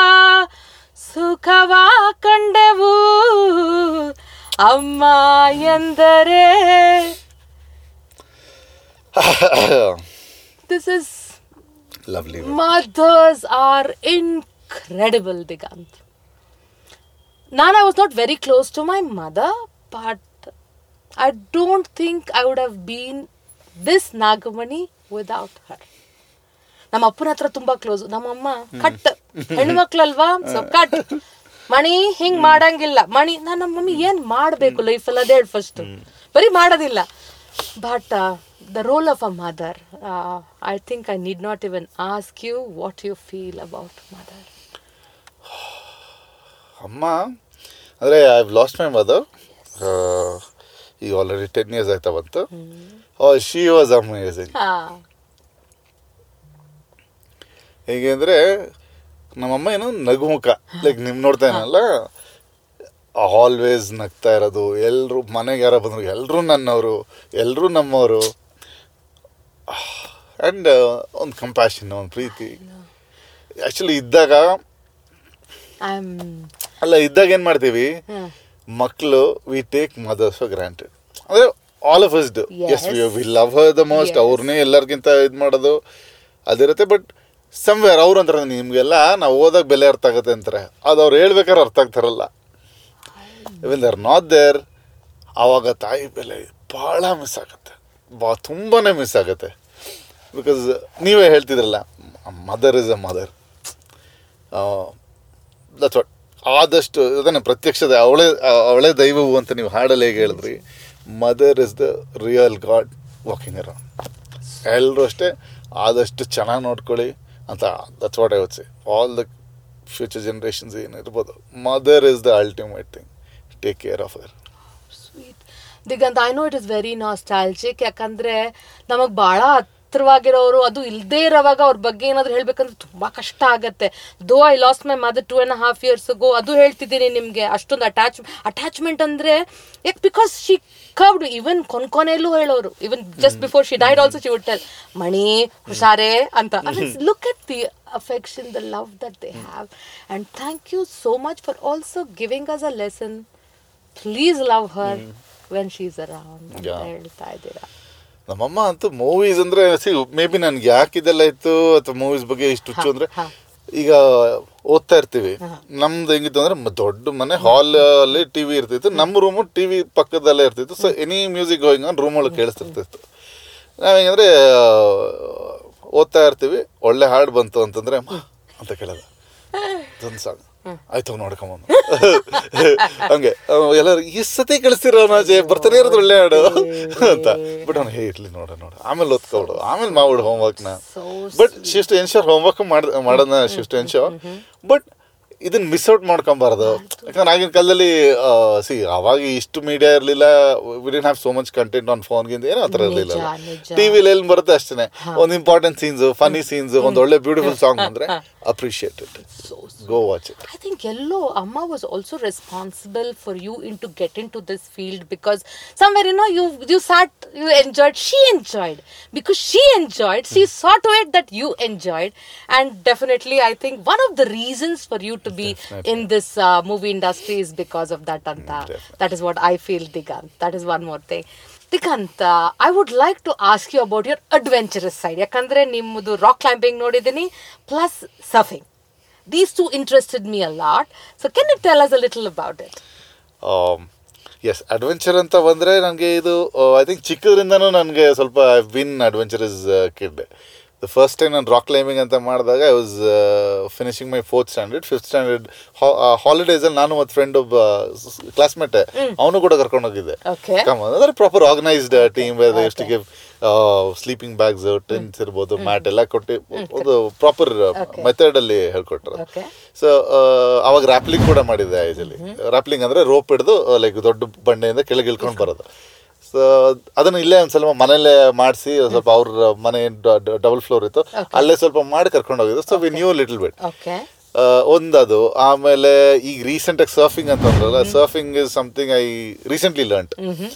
ಸುಖವ ಕಂಡೆವು ಅಮ್ಮ ಎಂದರೆ this is lovely mothers are incredible digant nan i was not very close to my mother but i don't think i would have been this nagamani without her ನಮ್ಮ ಅಪ್ಪನ ಹತ್ರ ತುಂಬಾ ಕ್ಲೋಸ್ ನಮ್ಮಮ್ಮ ಕಟ್ ಹೆಣ್ಮಕ್ಳಲ್ವಾ ಸೊ ಕಟ್ ಮಣಿ ಹಿಂಗ್ ಮಾಡಂಗಿಲ್ಲ ಮಣಿ ನನ್ನ ಮಮ್ಮಿ ಏನ್ ಮಾಡ್ಬೇಕು ಲೈಫಲ್ಲಿ ಅದೇ ಫಸ್ಟ್ ಬರೀ ಮಾಡೋದಿಲ್ಲ but the role of a mother I think I need not even ask you what you feel about mother ಅಮ್ಮ ಅಂದರೆ I have lost my mother ಈಗ ಆಲ್ರೆಡಿ ಟೆನ್ ಇಯರ್ಸ್ ಆಯ್ತಾ ಬಂತು ಶಿ ವಾಸ್ ಅಮೇಝಿಂಗ್ ಹಾ ಹೇಗೆ ಅಂದರೆ ನಮ್ಮಮ್ಮ ಏನು ನಗುಮುಖ ಲೈಕ್ ನಿಮ್ ನೋಡ್ತಾ ಏನಲ್ಲ ಆಲ್ವೇಸ್ ನಗ್ತಾ ಇರೋದು ಎಲ್ಲರೂ ಮನೆಗೆ ಯಾರೋ ಬಂದ್ರು ಎಲ್ಲರೂ ನನ್ನವರು ಎಲ್ಲರೂ ನಮ್ಮವರು ಆ್ಯಂಡ್ ಒಂದು ಕಂಪ್ಯಾಷನ್ ಒಂದು ಪ್ರೀತಿ ಆ್ಯಕ್ಚುಲಿ ಇದ್ದಾಗ ಐ ಆಮ್ ಅಲ್ಲ ಇದ್ದಾಗ ಏನು ಮಾಡ್ತೀವಿ ಮಕ್ಕಳು we take mothers for granted ಅಂದರೆ all of us do yes we we love her the most Yes. ಅವ್ರನ್ನೇ ಎಲ್ಲರಿಗಿಂತ ಇದು ಮಾಡೋದು ಅದಿರುತ್ತೆ ಬಟ್ ಸಮ್ವೇರ್ ಅವ್ರು ಅಂತಾರೆ ನಿಮಗೆಲ್ಲ ನಾವು ಓದಾಗ ಬೆಲೆ ಅರ್ಥ ಆಗುತ್ತೆ ಅಂತಾರೆ ಅದು ಅವ್ರು ಹೇಳ್ಬೇಕಾದ್ರೆ ಅರ್ಥ ಆಗ್ತಾರಲ್ಲ ಇವನ್ ದರ್ ನಾಟ್ ದೇರ್ ಆವಾಗ ತಾಯಿ ಬೆಲೆ ಭಾಳ ಮಿಸ್ ಆಗುತ್ತೆ ಬಾ ತುಂಬಾ ಮಿಸ್ ಆಗುತ್ತೆ ಬಿಕಾಸ್ ನೀವೇ ಹೇಳ್ತಿದ್ರಲ್ಲ mother is a mother that's what ಆದಷ್ಟು ಅದನ್ನು ಪ್ರತ್ಯಕ್ಷದ ಅವಳೇ ಅವಳೇ ದೈವವು ಅಂತ ನೀವು ಹಾಡಲ್ಲಿ ಹೇಗೆ ಹೇಳಿದ್ರಿ mother is the real god walking around ಎಲ್ಲರೂ ಅಷ್ಟೇ ಆದಷ್ಟು ಚೆನ್ನಾಗಿ ನೋಡ್ಕೊಳ್ಳಿ ಅಂತ that's what I would say all the future generations ಏನಿರ್ಬೋದು mother is the ultimate thing take care of her sweet Diganth I know it is very nostalgic ಯಾಕಂದ್ರೆ ನಮಗ್ ಬಹಳ ಹತ್ರವಾಗಿರೋರು ಅದು ಇಲ್ದೇ ಇರೋವಾಗ ಅವ್ರ ಬಗ್ಗೆ ಏನಾದ್ರು ಹೇಳ್ಬೇಕಂದ್ರೆ ತುಂಬಾ ಕಷ್ಟ ಆಗತ್ತೆ though I lost my mother two and half years go ಅದು ಹೇಳ್ತಿದ್ದೀನಿ ನಿಮ್ಗೆ ಅಷ್ಟೊಂದು ಅಟ್ಯಾಚ್ ಅಟ್ಯಾಚ್ಮೆಂಟ್ ಅಂದ್ರೆ ಯಾಕೆ ಬಿಕಾಸ್ ಶಿ ಕವ್ಡ್ ಇವನ್ ಕೊನೆಯಲ್ಲೂ ಹೇಳೋರು even just before she died also she would tell Mani ಹುಷಾರೇ ಅಂತ look at the affection the love that they have and thank you so much for also giving us a lesson please love her when she's around ಅಂತ Yeah. ಹೇಳ್ತಾ ಇದ್ದೀರಾ ನಮ್ಮಮ್ಮ ಅಂತೂ movies ಅಂದ್ರೆ C may be ನನ್ಗೆ ಯಾಕೆ ಇದೆಲ್ಲ ಇತ್ತು ಅಥವಾ ಮೂವೀಸ್ ಬಗ್ಗೆ ಇಷ್ಟು ಹುಚ್ಚು ಅಂದ್ರೆ ಹಾ. ಈಗ ಓದ್ತಾ ಇರ್ತೀವಿ ನಮ್ದು ಹೆಂಗಿತ್ತು ಅಂದ್ರೆ ಮ- ದೊಡ್ಡ ಮನೆ ಹಾಲ್ ಅಲ್ಲಿ ಟಿವಿ ಇರ್ತಿತ್ತು ನಮ್ಮ ರೂಮು ಟಿವಿ ಪಕ್ಕದಲ್ಲೇ ಇರ್ತಿತ್ತು so any music going on room ಒಳಗೆ ಕೇಳಿಸ್ತಿರ್ತಿತ್ತು ನಾವ್ ಹೆಂಗಂದ್ರೆ ಆ, ಓದ್ತಾ ಇರ್ತೀವಿ ಒಳ್ಳೆ ಹಾಡು ಬಂತು ಅಂತಂದ್ರೆ "ಅಮ್ಮ" ಅಂತ ಕೇಳೋದು ಇದೊಂದು ಸಾಂಗ್ ಆಯ್ತು ನೋಡ್ಕೊಂಬಂದು ಹಂಗೆ ಅವ್ ಎಲ್ಲರೂ ಈ ಸತಿ ಕಳಿಸ್ತಿರೋ ನಾಜೆ ಬರ್ತಾನೆ ಇರೋದು ಒಳ್ಳೆ ಹಾಡು ಅಂತ ಬಟ್ ಅವ್ನು ಹೇ ಇರ್ಲಿ ನೋಡ ನೋಡ ಆಮೇಲೆ ಓದ್ಕೊಬಿಡು ಆಮೇಲೆ ಮಾಡ್ಬಿಡು ಹೋಮ್ವರ್ಕ್ನ So but shift ensure homework ಮಾಡ್ ಮಾಡೋದನ್ನ ಶಿಫ್ಟ್ ಎನ್ಶೋರ್ ಬಟ್ ಇದನ್ನ ಮಿಸ್ ಔಟ್ ಮಾಡ್ಕೊಬಾರ್ದು ಯಾಕಂದ್ರೆ ಆಗಿನ ಕಾಲದಲ್ಲಿ ಸಿ ಅವಾಗ ಇಷ್ಟು ಮೀಡಿಯಾ ಇರಲಿಲ್ಲ we didn't have so much content on ಫೋನ್ಗಿಂದ ಏನೋ ಆ ಥರ ಇರಲಿಲ್ಲ ನಿಜ, ನಿಜ. ಟಿವಿಲಿ ಎಲ್ಲಿ ಬರುತ್ತೆ ಅಷ್ಟೇ ಒಂದು ಇಂಪಾರ್ಟೆಂಟ್ ಸೀನ್ಸ್ ಫನಿ ಸೀನ್ಸ್ ಒಂದು ಒಳ್ಳೆ ಬ್ಯೂಟಿಫುಲ್ ಸಾಂಗ್ ಅಂದ್ರೆ appreciate it So go watch it I think Yellow Amma was also responsible for you into get into this field because somewhere you know you you sat you enjoyed she enjoyed because she enjoyed she saw to it that you enjoyed and definitely I think one of the reasons for you to be Definitely. in this uh, movie industry is because of that Anta. definitely. that is what I feel Digant that is one more thing Diganth I would like to ask you about your adventurous side ಯಾಕಂದ್ರೆ ನಿಮ್ಮದು rock climbing ನೋಡಿದ್ದೀನಿ plus surfing these two interested me a lot so can you tell us a little about it yes adventure ಅಂತ ಬಂದರೆ ನನಗೆ ಇದು I think ಚಿಕ್ಕದ್ರಿಂದನೂ ನನಗೆ ಸ್ವಲ್ಪ I been adventurous kid the first time ನಾನು ರಾಕ್ ಕ್ಲೈಂಬಿಂಗ್ ಅಂತ ಮಾಡಿದಾಗ I was finishing my fourth standard fifth standard ಹಾಲಿಡೇಸಲ್ಲಿ ನಾನು ಮತ್ತು ಫ್ರೆಂಡ್ ಒಬ್ಬ ಕ್ಲಾಸ್ಮೇಟ್ ಅವನು ಕೂಡ ಕರ್ಕೊಂಡು ಹೋಗಿದ್ದೆ Okay. ಕಮ್ ಅಂದರೆ ಪ್ರಾಪರ್ ಆರ್ಗನೈಸ್ಡ್ ಟೀಮ್ ವೇರ್ ಎಷ್ಟು ಗಿವ್ ಸ್ಲೀಪಿಂಗ್ ಬ್ಯಾಗ್ಸ್ ಟೆಂಟ್ಸ್ ಇರ್ಬೋದು ಮ್ಯಾಟ್ ಎಲ್ಲ ಕೊಟ್ಟು ಒಂದು ಪ್ರಾಪರ್ Okay. ಮೆಥಡ್ ಅಲ್ಲಿ ಹೇಳ್ಕೊಟ್ರು Okay. ಸೊ ಅವಾಗ ರ್ಯಾಪ್ಲಿಂಗ್ ಕೂಡ ಮಾಡಿದ್ದೆ ಏಜಲ್ಲಿ ರ್ಯಾಪ್ಲಿಂಗ್ ಅಂದ್ರೆ ರೋಪ್ ಹಿಡಿದು ಲೈಕ್ ದೊಡ್ಡ ಬಂಡೆಯಿಂದ ಕೆಳಗೆ ಇಳ್ಕೊಂಡು ಬರೋದು ಸೊ ಅದನ್ನು ಇಲ್ಲೇ ಒಂದು ಸ್ವಲ್ಪ ಮನೇಲೆ ಮಾಡಿಸಿ ಸ್ವಲ್ಪ ಅವ್ರ ಮನೆ ಡಬಲ್ ಫ್ಲೋರ್ ಇತ್ತು ಅಲ್ಲೇ ಸ್ವಲ್ಪ ಮಾಡಿ ಕರ್ಕೊಂಡು ಹೋಗಿದ್ದು so we knew little bit okay ಒಂದದು ಆಮೇಲೆ ಈಗ ರೀಸೆಂಟ್ ಆಗಿ ಸರ್ಫಿಂಗ್ ಅಂತ ಅಂದ್ರಲ್ಲ surfing is something I recently learnt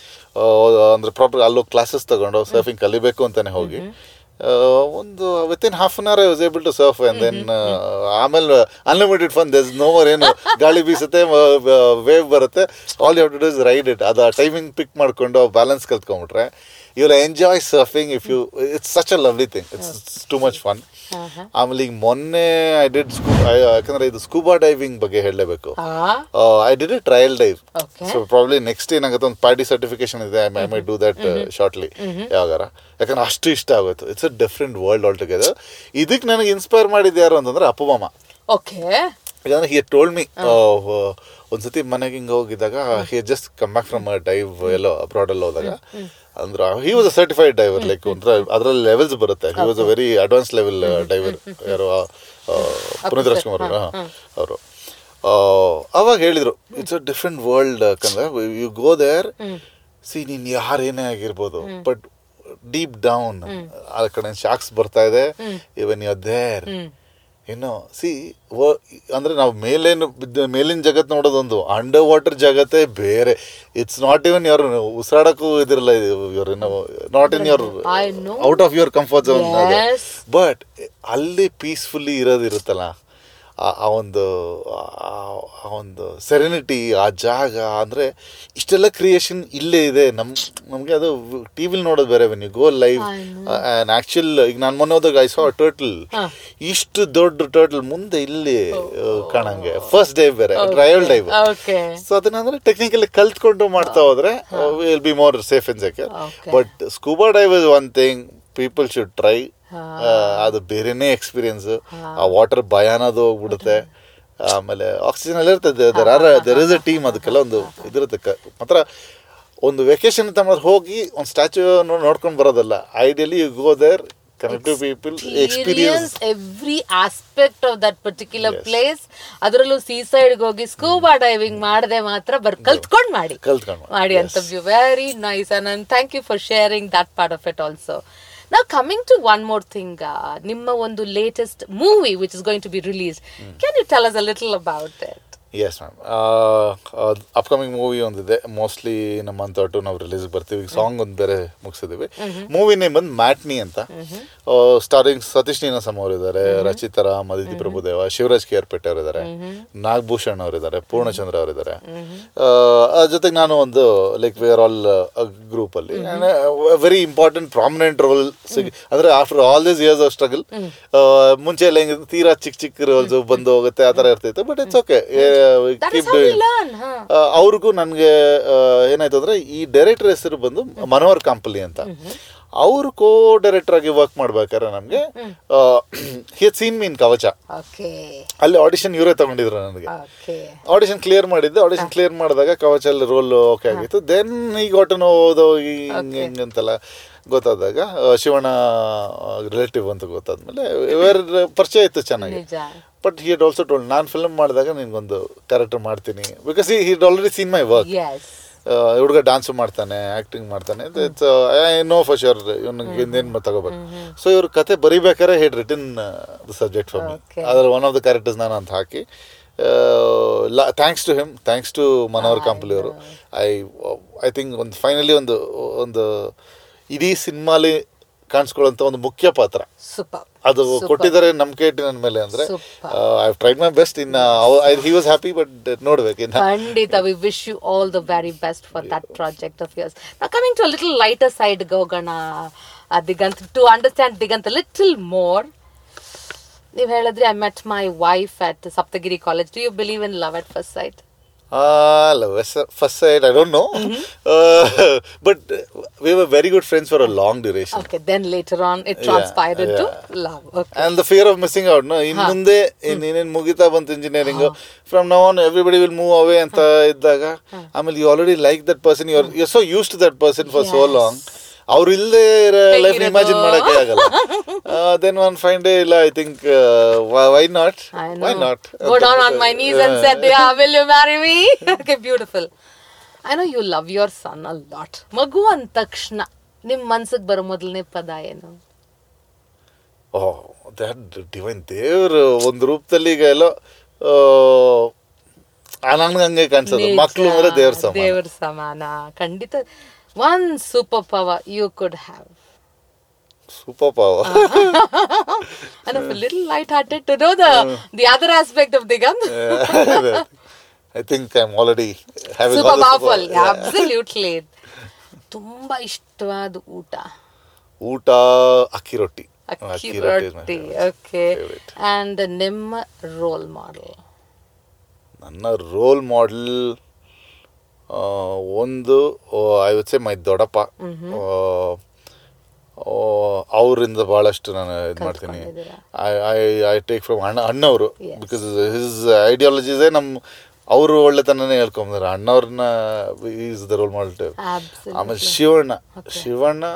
ಅಂದ್ರೆ ಪ್ರಾಪರ್ ಅಲ್ಲೋಗಿ ಕ್ಲಾಸಸ್ ತಗೊಂಡು ಸರ್ಫಿಂಗ್ ಕಲಿಬೇಕು ಅಂತಾನೆ ಹೋಗಿ ಆ, ಒಂದು within half an hour I was able to surf and then ಆಮೇಲೆ ಅನ್ಲಿಮಿಟೆಡ್ ಫನ್ ದಸ್ ನೋವರ್ ಏನು ಗಾಳಿ ಬೀಸುತ್ತೆ ವೇವ್ ಬರುತ್ತೆ all you to does ride it ಅದು ಟೈಮಿಂಗ್ ಪಿಕ್ ಮಾಡ್ಕೊಂಡು ಬ್ಯಾಲೆನ್ಸ್ ಕಲ್ತ್ಕೊಂಡ್ಬಿಟ್ರೆ you will enjoy surfing if you it's such a lovely thing it's too much fun ಆಮೇಲೆ ಈಗ ಮೊನ್ನೆ ಐ ಡಿಡ್ ಸ್ಕೂ ಯಾಕಂದ್ರೆ ಇದು ಸ್ಕೂಬಾ ಡೈವಿಂಗ್ ಬಗ್ಗೆ ಹೇಳಲೇಬೇಕು I did a trial dive Okay. So probably next ಏನಾಗುತ್ತೆ ಒಂದು ಪಾರ್ಟಿ ಸರ್ಟಿಫಿಕೇಶನ್ ಇದೆ I may do that shortly ಯಾವಾಗಾರ ಯಾಕಂದ್ರೆ ಅಷ್ಟು ಇಷ್ಟ ಆಗೋಯ್ತು it's a different world altogether ಇದಕ್ಕೆ ನನಗೆ ಇನ್ಸ್ಪೈರ್ ಮಾಡಿದ್ದು ಯಾರು ಅಂತಂದ್ರೆ ಅಪ್ಪು ಮಾಮ ಓಕೆ ಯಾಕಂದ್ರೆ ಹಿ ಟೋಲ್ಡ್ ಮಿ ಒಂದ್ಸತಿ ಮನೆಗೆ ಹಿಂಗೆ ಹೋಗಿದ್ದಾಗ he just come back from dive ಎಲ್ಲೋ ಅಬ್ರಾಡಲ್ಲಿ ಹೋದಾಗ ಅಂದ್ರೆ he was a certified diver like ಒಂಥರ ಅದರಲ್ಲಿ ಲೆವೆಲ್ಸ್ ಬರುತ್ತೆ he was a very advance level diver ಯಾರು ಆ, ಆ, ಪುನೀತ್ ರಾಜ್ಕುಮಾರ್ ಅವರು ಅವಾಗ ಹೇಳಿದ್ರು ಇಟ್ಸ್ ಅ ಡಿಫ್ರೆಂಟ್ ವರ್ಲ್ಡ್ ಯಾಕಂದ್ರೆ ಯು ಗೋ ದೇರ್ ಸಿ ನೀನ್ ಯಾರೇನೇ ಆಗಿರ್ಬೋದು ಬಟ್ ಡೀಪ್ ಡೌನ್ ಆ ಕಡೆ ಶಾಕ್ಸ್ ಬರ್ತಾ ಇದೆ ಇವನ್ ಯು ದೇರ್ ಇನ್ನು ಸಿ ಅಂದ್ರೆ ನಾವು ಮೇಲೇನು ಬಿದ್ದ- ಮೇಲಿನ ಜಗತ್ ನೋಡೋದೊಂದು ಅಂಡರ್ ವಾಟರ್ ಜಗತ್ತೇ ಬೇರೆ ಇಟ್ಸ್ ನಾಟ್ ಇವನ್ ಯುವರ್ ಉಸಿರಾಡಕ್ಕೂ ಇದಿರಲ್ಲ ಇವ್ರ not in your I know. Out of your comfort zone Yes. But ಅಲ್ಲಿ ಪೀಸ್ಫುಲ್ಲಿ ಇರೋದಿರುತ್ತಲ್ಲ ಆ ಆ ಒಂದು ಆ- ಆ ಒಂದು ಸೆರೆನಿಟಿ ಆ ಜಾಗ ಅಂದರೆ ಇಷ್ಟೆಲ್ಲ ಕ್ರಿಯೇಷನ್ ಇಲ್ಲೇ ಇದೆ ನಮ್ ನಮಗೆ ಅದು ಟಿ ವಿಲಿ ನೋಡೋದು ಬೇರೆ when you go live and actual ಈಗ ನಾನು ಮೊನ್ನೆ ಹೋದಾಗ ಐ ಸಾ ಟರ್ಟಲ್ ಇಷ್ಟು ದೊಡ್ಡ ಟರ್ಟಲ್ ಮುಂದೆ ಇಲ್ಲಿ ಆ, ಕಾಣಂಗೆ ಫಸ್ಟ್ ಡೇ ಬೇರೆ ಟ್ರಯಲ್ ಡೈವ್ ಓಕೆ ಸೊ ಅದನ್ನ ಅಂದ್ರೆ ಟೆಕ್ನಿಕಲಿ ಕಲ್ತ್ಕೊಂಡು ಮಾಡ್ತಾ ಹೋದ್ರೆ will be more safe and secure Okay. But scuba dive is one thing people should try ಅದು ಬೇರೆನೇ ಎಕ್ಸ್ಪೀರಿಯನ್ಸ್ ಆ ವಾಟರ್ ಭಯ ಅನ್ನೋದು ಹೋಗ್ಬಿಡುತ್ತೆ ಆಮೇಲೆ ಆಕ್ಸಿಜನ್ ಎಲ್ಲ ಇರ್ತದೆ there are there is a team ಅದಕ್ಕೆಲ್ಲ ಒಂದು ಇದಿರುತ್ತೆ ಕ- ಮಾತ್ರ ಒಂದು ವೆಕೇಶನ್ ಅಂತ ಮಾಡಿದ್ರೆ ಹೋಗಿ ಒಂದು ಸ್ಟ್ಯಾಚ್ಯೂ ನೋಡ್ಕೊಂಡು ಬರೋದಲ್ಲ ideally you go there connect to people experience experience every aspect of that particular Yes. Place ಅದರಲ್ಲೂ ಸೀ ಸೈಡ್ ಹೋಗಿ ಸ್ಕೂಬಾ ಡೈವಿಂಗ್ ಮಾಡದೆ ಮಾತ್ರ ಬರ್ ಕಲ್ತ್ಕೊಂಡ್ ಮಾಡಿ ಕಲ್ತ್ಕೊಂಡು ಮಾಡಿ ಅಂತ very nice and thank you for sharing that part of it also ನಾವು coming to one more thing ನಿಮ್ಮ ಒಂದು latest movie which is going to be release can you tell us a little about it yes ma'am upcoming movie ಒಂದಿದೆ mostly ನಮ್ಮ month ನಾವು release ಬರ್ತೀವಿ song ಒಂದು ಬೇರೆ ಮುಗಿಸಿದೀವಿ ಮೂವಿ ನೇಮ್ ಬಂದು ಮ್ಯಾಟ್ನಿ ಅಂತ ಸ್ಟಾರಿಂಗ್ ಸತೀಶ್ ನೀನಾಸಮ್ ಅವರು ಇದ್ದಾರೆ ರಚಿತಾ ರಾಮ್ ಅದಿತಿ ಪ್ರಭುದೇವ ಶಿವರಾಜ್ ಕೇರ್ಪೇಟೆ ಅವರು ಇದ್ದಾರೆ ನಾಗಭೂಷಣ್ ಅವರು ಇದ್ದಾರೆ ಪೂರ್ಣಚಂದ್ರ ಅವರು ಇದ್ದಾರೆ ಜೊತೆಗೆ ನಾನು ಒಂದು like we are all group ಅಲ್ಲಿ ವೆರಿ ಇಂಪಾರ್ಟೆಂಟ್ ಪ್ರಾಮಿನೆಂಟ್ ರೋಲ್ ಸಿಗಿ ಅಂದ್ರೆ after all this years of struggle ಮುಂಚೆ ಎಲ್ಲ ಹೆಂಗಿತ್ತು ತೀರಾ ಚಿಕ್ಕ ಚಿಕ್ಕ ರೋಲ್ಸ್ ಬಂದು ಹೋಗುತ್ತೆ ಆ ಥರ ಇರ್ತಿತ್ತು but it's okay That is keep how we doing learn, huh? ಅವ್ರಿಗೂ ನನಗೆ ಏನಾಯ್ತು ಅಂದ್ರೆ ಈ ಡೈರೆಕ್ಟರ್ ಹೆಸರು ಬಂದು ಮನೋಹರ್ ಕಾಂಪಲಿ ಅಂತ ಅವರು ಕೋ ಡೈರೆಕ್ಟರ್ ಆಗಿ ವರ್ಕ್ ಮಾಡ್ಬೇಕಾದ್ರೆ ನಮಗೆ ಹಿಯತ್ ಸೀನ್ ಮೀನ್ ಕವಚ ಓಕೆ ಅಲ್ಲಿ ಆಡಿಷನ್ ಇವರೇ ತಗೊಂಡಿದ್ರು ನನಗೆ ಓಕೆ ಆಡಿಷನ್ ಕ್ಲಿಯರ್ ಮಾಡಿದ್ದೆ ಆಡಿಷನ್ ಕ್ಲಿಯರ್ ಮಾಡಿದಾಗ ಕವಚಲ್ಲಿ ರೋಲ್ ಓಕೆ ಆಗಿತ್ತು ದೆನ್ ಈಗ ಒಟ್ಟು ಹೋದೋ ಹಿಂಗೆ ಹಿಂಗೆ ಅಂತೆಲ್ಲ ಗೊತ್ತಾದಾಗ ಆ, ಶಿವಣ್ಣ ರಿಲೇಟಿವ್ ಅಂತ ಗೊತ್ತಾದ್ಮೇಲೆ ಇವರ ಪರಿಚಯ ಇತ್ತು ಚೆನ್ನಾಗಿ ನಿಜ ಬಟ್ ಹಿ ಆಲ್ಸೋ ಟೋಲ್ಡ್ ನಾನು ಫಿಲ್ಮ್ ಮಾಡಿದಾಗ ನಿನ್ಗೊಂದು ಕ್ಯಾರೆಕ್ಟರ್ ಮಾಡ್ತೀನಿ because he already seen my work yes ಹುಡುಗ ಡಾನ್ಸು ಮಾಡ್ತಾನೆ ಆ್ಯಕ್ಟಿಂಗ್ ಮಾಡ್ತಾನೆ it's I know for sure ಇವನಿಗೆ ಇನ್ನೇನು ತಗೋಬೇಕು ಸೊ ಇವ್ರ ಕತೆ ಬರಿಬೇಕಾದ್ರೆ had written the subject for me Okay. ಅದ್ರ ಒನ್ ಆಫ್ ದ ಕ್ಯಾರೆಕ್ಟರ್ಸ್ ನಾನು ಅಂತ ಹಾಕಿ thanks to him thanks to Manohar Kampally ಅವರು ಐ ಐ ಥಿಂಕ್ ಒಂದು ಫೈನಲಿ ಒಂದು ಒಂದು ಇಡೀ ಸಿನಿಮಾಲಿ ಕಾಣಿಸ್ಕೊಳ್ಳೋಂಥ ಒಂದು ಮುಖ್ಯ ಪಾತ್ರ ಸೂಪರ್ ಅದು ಕೊಟ್ಟಿದ್ದಾರೆ ನಂಬಿಕೆ ಇಟ್ಟು ನನ್ನ ಮೇಲೆ ಅಂದ್ರೆ Super. I tried my best ಇನ್ನ ಹಿ ವಾಸ್ ಹ್ಯಾಪಿ ಬಟ್ ನೋಡ್ಬೇಕು ಇನ್ನ ಖಂಡಿತ we wish you all the very best for that project of yours now coming to little lighter side ಹೋಗೋಣ ಆ Digant to understand Digant little more ನೀವು ಹೇಳಿದ್ರಿ I met my wife at Sapthagiri college do you believe in love at first sight ಅಲ್ಲ first sight I don't know but we were very good friends for a long duration Okay, then later on it Yeah, transpired into yeah. love. Okay. And the fear of missing out no in ಮುಂದೆ ಇನ್ನೇನು ಮುಗಿತಾ ಬಂತು engineering from now on everybody will move away ಅಂತ ಇದ್ದಾಗ ಆಮೇಲೆ you already like that person you you so use to that person for so Yes. Long ಅವ್ರು ಇಲ್ಲದೆ life ಹೇಗಿರೋದು? ಇಮ್ಯಾಜಿನ್ ಮಾಡಕ್ಕೆ ಆಗಲ್ಲ ದೆನ್ ಒನ್ ಫೈನ್ ಡೇ ಇಲ್ಲ I think why not I know. Why not Go down on my knees and said, Yeah, will you marry me? okay, beautiful. I know you love your son a lot. ಮಗು ಅಂದ ತಕ್ಷಣ ನಿಮ್ ಮನ್ಸಿಗೆ ಬರೋ ಮೊದಲನೇ ಪದ ಏನು ಓ ದಟ್ ಡಿವೈನ್ ದೇವ್ರು ಒಂದು ರೂಪದಲ್ಲಿ ಈಗ ಎಲ್ಲೋ ನನಗೆ ಹಂಗೆ ಕಾಣಿಸೋದು ಮಕ್ಕಳು ಅಂದ್ರೆ ದೇವ್ರ ಸಮ ದೇವ್ರ ಸಮಾನ ಖಂಡಿತ one superpower you could have superpower And I'm a little light-hearted to know the the other aspect of Digant. I think I am already having Super powerful. Absolutely. ತುಂಬಾ ಇಷ್ಟವಾದ ಊಟ ಊಟ ಅಕ್ಕಿ ರೊಟ್ಟಿ ಅಕ್ಕಿ is my rotti okay favorite. And ನಿಮ್ಮ role model ನನ್ನ role model ಒಂದು ಐ ವುಡ್ ಸೆ ಮೈ ದೊಡ್ಡಪ್ಪ ಅವರಿಂದ ಭಾಳಷ್ಟು ನಾನು ಇದು ಮಾಡ್ತೀನಿ ಕಲ್ತ್ಕೊಂಡಿದ್ದೀರಾ? I I I take from ಅಣ್ಣ ಅಣ್ಣವರು Yes. ಬಿಕಾಸ್ ಹಿಸ್ ಐಡಿಯಾಲಜೀಸೇ ನಮ್ಮ ಅವರು ಒಳ್ಳೆತನನೇ ಹೇಳ್ಕೊಂಬಂದ್ರೆ ಅಣ್ಣವ್ರನ್ನ ಈಸ್ ದ ರೋಲ್ ಮಾಡೆಲ್ ಆಮೇಲೆ ಶಿವಣ್ಣ ಶಿವಣ್ಣ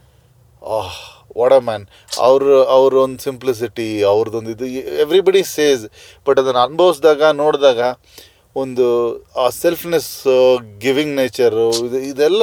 ವಾಡ ಮ್ಯಾನ್ ಅವ್ರ ಅವ್ರ ಒಂದು ಸಿಂಪ್ಲಿಸಿಟಿ ಅವ್ರದ್ದೊಂದು ಇದು ಎವ್ರಿಬಡಿ ಸೇಸ್ ಬಟ್ ಅದನ್ನು ಅನುಭವಿಸಿದಾಗ ನೋಡಿದಾಗ ಒಂದು ಆ ಸೆಲ್ಫ್ನೆಸ್ ಗಿವಿಂಗ್ ನೇಚರು ಇದು ಇದೆಲ್ಲ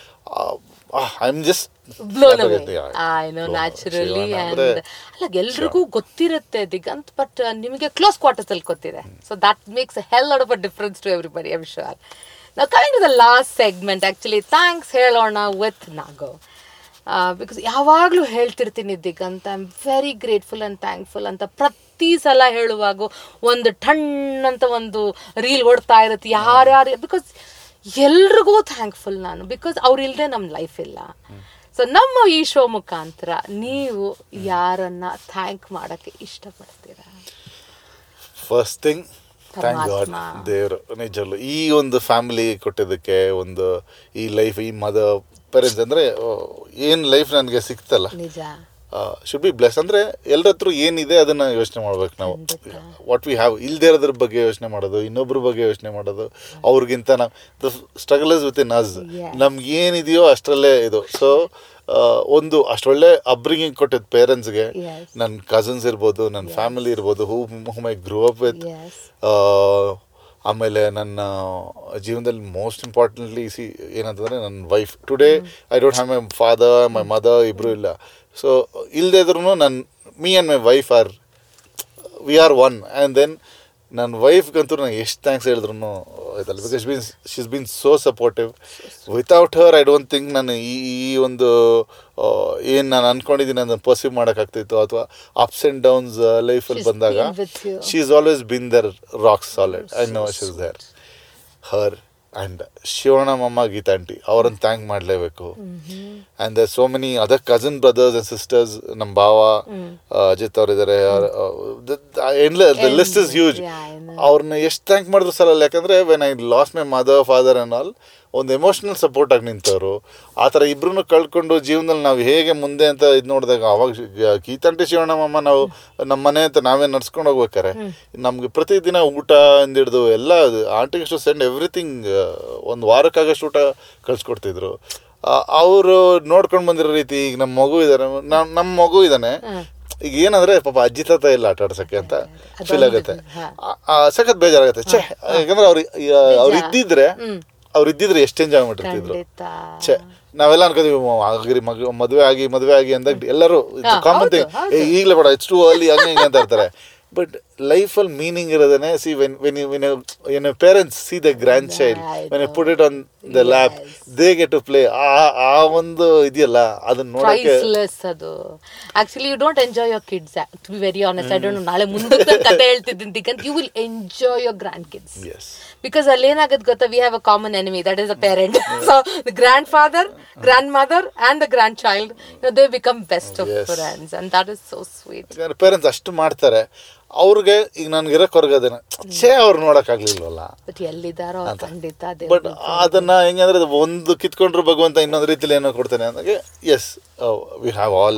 I am just blown away I know naturally and ಅಲ್ಲ ಎಲ್ರಿಗೂ ಗೊತ್ತಿರುತ್ತೆ ದಿಗಂತ್ ಬಟ್ ನಿಮಗೆ ಕ್ಲೋಸ್ ಕ್ವಾರ್ಟರ್ಸ್ ಅಲ್ಲಿ ಗೊತ್ತಿದೆ so that makes hell lot of a difference to everybody I sure ನಾವು coming to the last segment actually thanks ಹೇಳೋಣ with ನಾಗೋ because ಯಾವಾಗಲೂ ಹೇಳ್ತಿರ್ತೀನಿ Digant I am very grateful and thankful ಅಂತ ಪ್ರತಿ ಸಲ ಹೇಳುವಾಗ ಒಂದು ಟಣ್ ಅಂತ ಒಂದು ರೀಲ್ ಓಡ್ತಾ ಇರುತ್ತೆ ಯಾರ್ಯಾರು ಬಿಕಾಸ್ ಎಲ್ರಿಗೂ ಥ್ಯಾಂಕ್ಫುಲ್ ನಾನು ಬಿಕಾಸ್ ಅವ್ರು ಇಲ್ಲದೆ ನಮ್ಮ ಲೈಫ್ ಇಲ್ಲ ಸೊ ನಮ್ಮ ಈ ಶೋ ಮುಖಾಂತರ ನೀವು ಯಾರನ್ನ ಥ್ಯಾಂಕ್ ಮಾಡಕ್ಕೆ ಇಷ್ಟಪಡ್ತೀರಾ ಫಸ್ಟ್ ಥಿಂಗ್ ಥ್ಯಾಂಕ್ ಗಾಡ್ ಪರಮಾತ್ಮ. ದೇವರು ನಿಜವಲ್ಲೂ ಈ ಒಂದು ಫ್ಯಾಮಿಲಿ ಕೊಟ್ಟಿದ್ದಕ್ಕೆ ಒಂದು ಈ ಲೈಫ್ ಈ ಮದರ್ ಪೇರೆಂಟ್ಸ್ ಅಂದರೆ ಏನು ಲೈಫ್ ನನಗೆ ಸಿಕ್ತಲ್ಲ ನಿಜ ಶುಡ್ ಬಿ ಬ್ಲೆಸ್ ಅಂದರೆ ಎಲ್ಲರ ಹತ್ರ ಏನಿದೆ ಅದನ್ನ ಯೋಚನೆ ಮಾಡ್ಬೇಕು ನಾವು ಖಂಡಿತ. ವಾಟ್ ವಿ ಹ್ಯಾವ್ ಇಲ್ದೇ ಇರೋದ್ರ ಬಗ್ಗೆ ಯೋಚನೆ ಮಾಡೋದು ಇನ್ನೊಬ್ರ ಬಗ್ಗೆ ಯೋಚನೆ ಮಾಡೋದು ಅವ್ರಿಗಿಂತ ನಾವು the struggle is within us Yes. ನಮ್ಗೆ ಏನಿದೆಯೋ ಅಷ್ಟರಲ್ಲೇ ಇದು ಸೊ ಒಂದು ಅಷ್ಟೊಳ್ಳೆ ಅಬ್ರಿಂಗಿಂಗ್ ಕೊಟ್ಟಿದ್ದು ಪೇರೆಂಟ್ಸ್ಗೆ Yes. ನನ್ನ ಕಸಿನ್ಸ್ ಇರ್ಬೋದು ನನ್ನ ಫ್ಯಾಮಿಲಿ ಇರ್ಬೋದು who who my grow up with yes ಆಮೇಲೆ ನನ್ನ ಜೀವನದಲ್ಲಿ ಮೋಸ್ಟ್ ಇಂಪಾರ್ಟೆಂಟ್ಲಿ ಸಿ ಏನಂತಂದರೆ ನನ್ನ wife today I don't have my father my mother ಇಬ್ಬರು ಇಲ್ಲ ಸೊ ಇಲ್ಲದೆ ಇದ್ರೂ ನನ್ನ me and my wife are we are one and then ನನ್ನ ವೈಫ್ಗಂತೂ ನಾನು ಎಷ್ಟು ಥ್ಯಾಂಕ್ಸ್ ಹೇಳಿದ್ರು ಇದಲ್ಲ because been she's been so supportive without her I don't think ನಾನು ಈ ಈ ಒಂದು ಏನು ನಾನು ಅನ್ಕೊಂಡಿದ್ದೀನಿ ಅದನ್ನು ಪರ್ಸೀವ್ ಮಾಡೋಕ್ಕಾಗ್ತಿತ್ತು ಅಥವಾ ಅಪ್ಸ್ ಆ್ಯಂಡ್ ಡೌನ್ಸ್ ಲೈಫಲ್ಲಿ She's ಬಂದಾಗ been with you. She is always been there rock solid I know she is there her and Shivanna ಮಮ್ಮ ಗೀತಾಂಟಿ ಅವರನ್ನು ಥ್ಯಾಂಕ್ ಮಾಡಲೇಬೇಕು and so many other cousin brothers and sisters ನಮ್ಮ ಭಾವ ಆ, ಅಜಿತ್ ಅವರಿದ್ದಾರೆ the list is huge Yeah, I know. ಅವ್ರನ್ನ ಎಷ್ಟು thank ಮಾಡಿದ್ರು ಸಲ ಯಾಕಂದರೆ when I lost my mother father and all ಒಂದು ಎಮೋಷ್ನಲ್ ಸಪೋರ್ಟ್ ಆಗಿ ನಿಂತವರು ಆ ಥರ ಇಬ್ರು ಕಳ್ಕೊಂಡು ಜೀವನದಲ್ಲಿ ನಾವು ಹೇಗೆ ಮುಂದೆ ಅಂತ ಇದು ನೋಡಿದಾಗ ಅವಾಗ ಶಿ- ಗೀತಾಂಟಿ ಶಿವಣ್ಣಮ್ಮ ನಾವು ನಮ್ಮ ಮನೆ ಅಂತ ನಾವೇ ನಡ್ಸ್ಕೊಂಡು ಹೋಗ್ಬೇಕಾರೆ ನಮಗೆ ಪ್ರತಿದಿನ ಊಟ ಹಿಡಿದು ಎಲ್ಲ ಆಂಟಿಗೆ ಅಷ್ಟು ಸೆಂಡ್ ಎವ್ರಿಥಿಂಗ್ ಒಂದು ವಾರಕ್ಕಾಗಷ್ಟು ಊಟ ಕಳ್ಸ್ಕೊಡ್ತಿದ್ರು ಅವರು ನೋಡ್ಕೊಂಡು ಬಂದಿರೋ ರೀತಿ ಈಗ ನಮ್ಮ ಮಗು ಇದ್ದಾರೆ ನಮ್ಮ ನಮ್ಮ ಮಗು ಇದ್ದಾನೆ ಈಗ ಏನಂದ್ರೆ ಪಾಪ ಅಜ್ಜಿ ತಾತ ಇಲ್ಲ ಆಟ ಆಡ್ಸಕ್ಕೆ ಅಂತ ಫೀಲ್ ಆಗುತ್ತೆ ಆ- ಆ ಸಖತ್ ಬೇಜಾರಾಗುತ್ತೆ ಛೇ ಯಾಕಂದ್ರೆ ಅವ್ರು ಅವ್ರು ಇದ್ದಿದ್ರೆ ಅವ್ರು ಇದ್ದಿದ್ರೆ ಎಷ್ಟು ಎಂಜಾಯ್ ಮಾಡಿರ್ತಿದ್ರು ಖಂಡಿತ ಛೆ ನಾವೆಲ್ಲ ಅನ್ಕೋತೀವಿ ಆಗಿರಿ ಮಗ ಮದುವೆ ಆಗಿ ಮದುವೆ ಆಗಿ ಅಂದಾಗ ಎಲ್ಲರೂ ಹಾ, ಕಾಮನ್ ಹೌದು, ಥಿಂಗ್ ಹೌದು. ಈಗಲೇ ಬೇಡ ಇಟ್ಸ್ ಟು ಅರ್ಲಿ ಹಂಗೆ ಹಿಂಗೆ ಅಂತ ಇರ್ತಾರೆ ಬಟ್ ಲೈಫಲ್ಲಿ ಮೀನಿಂಗ್ ಇರೋದನ್ನೇ see when when when when parents see the grandchild Right. When put it on the lap they get to play ಆ ಆ ಒಂದು ಇದೆಯಲ್ಲ ಅದನ್ನ ನೋಡಕ್ಕೆ ಪ್ರೈಸ್ಲೆಸ್ ಅದು actually you don't enjoy your kids to be very honest I don't ನಾಳೆ ಮುಂದಕ್ಕೆ ಕತೆ ಹೇಳ್ತಿದ್ದೀನಿ Digant you will enjoy your grandkids yes because ಅಲ್ಲಿ ಏನಾಗುತ್ತೆ ಗೊತ್ತಾ we have a common enemy that is a parent so the grandfather grandmother and the grandchild they become best of Yes. Friends and that is so sweet ಯಾಕಂದ್ರೆ parents ಅಷ್ಟು ಮಾಡ್ತಾರೆ ಅವ್ರಿಗೆ ಈಗ ನನ್ಗೆ ಇರೋಕ್ವರ್ಗೆ ಅದನ್ನ ಛೇ ಅವ್ರು ನೋಡೋಕ್ಕಾಗ್ಲಿಲ್ವಲ್ಲ but ಎಲ್ಲಿದ್ದಾರೋ ಅವ್ರು ಖಂಡಿತ ಅದೇ ಬಟ್ ಅದನ್ನ ಹೆಂಗಂದ್ರೆ ಅದು ಒಂದು ಕಿತ್ಕೊಂಡ್ರು ಭಗವಂತ ಇನ್ನೊಂದು ರೀತಿಲಿ ಏನೋ ಕೊಡ್ತಾನೆ ಅಂದಾಗ yes we have all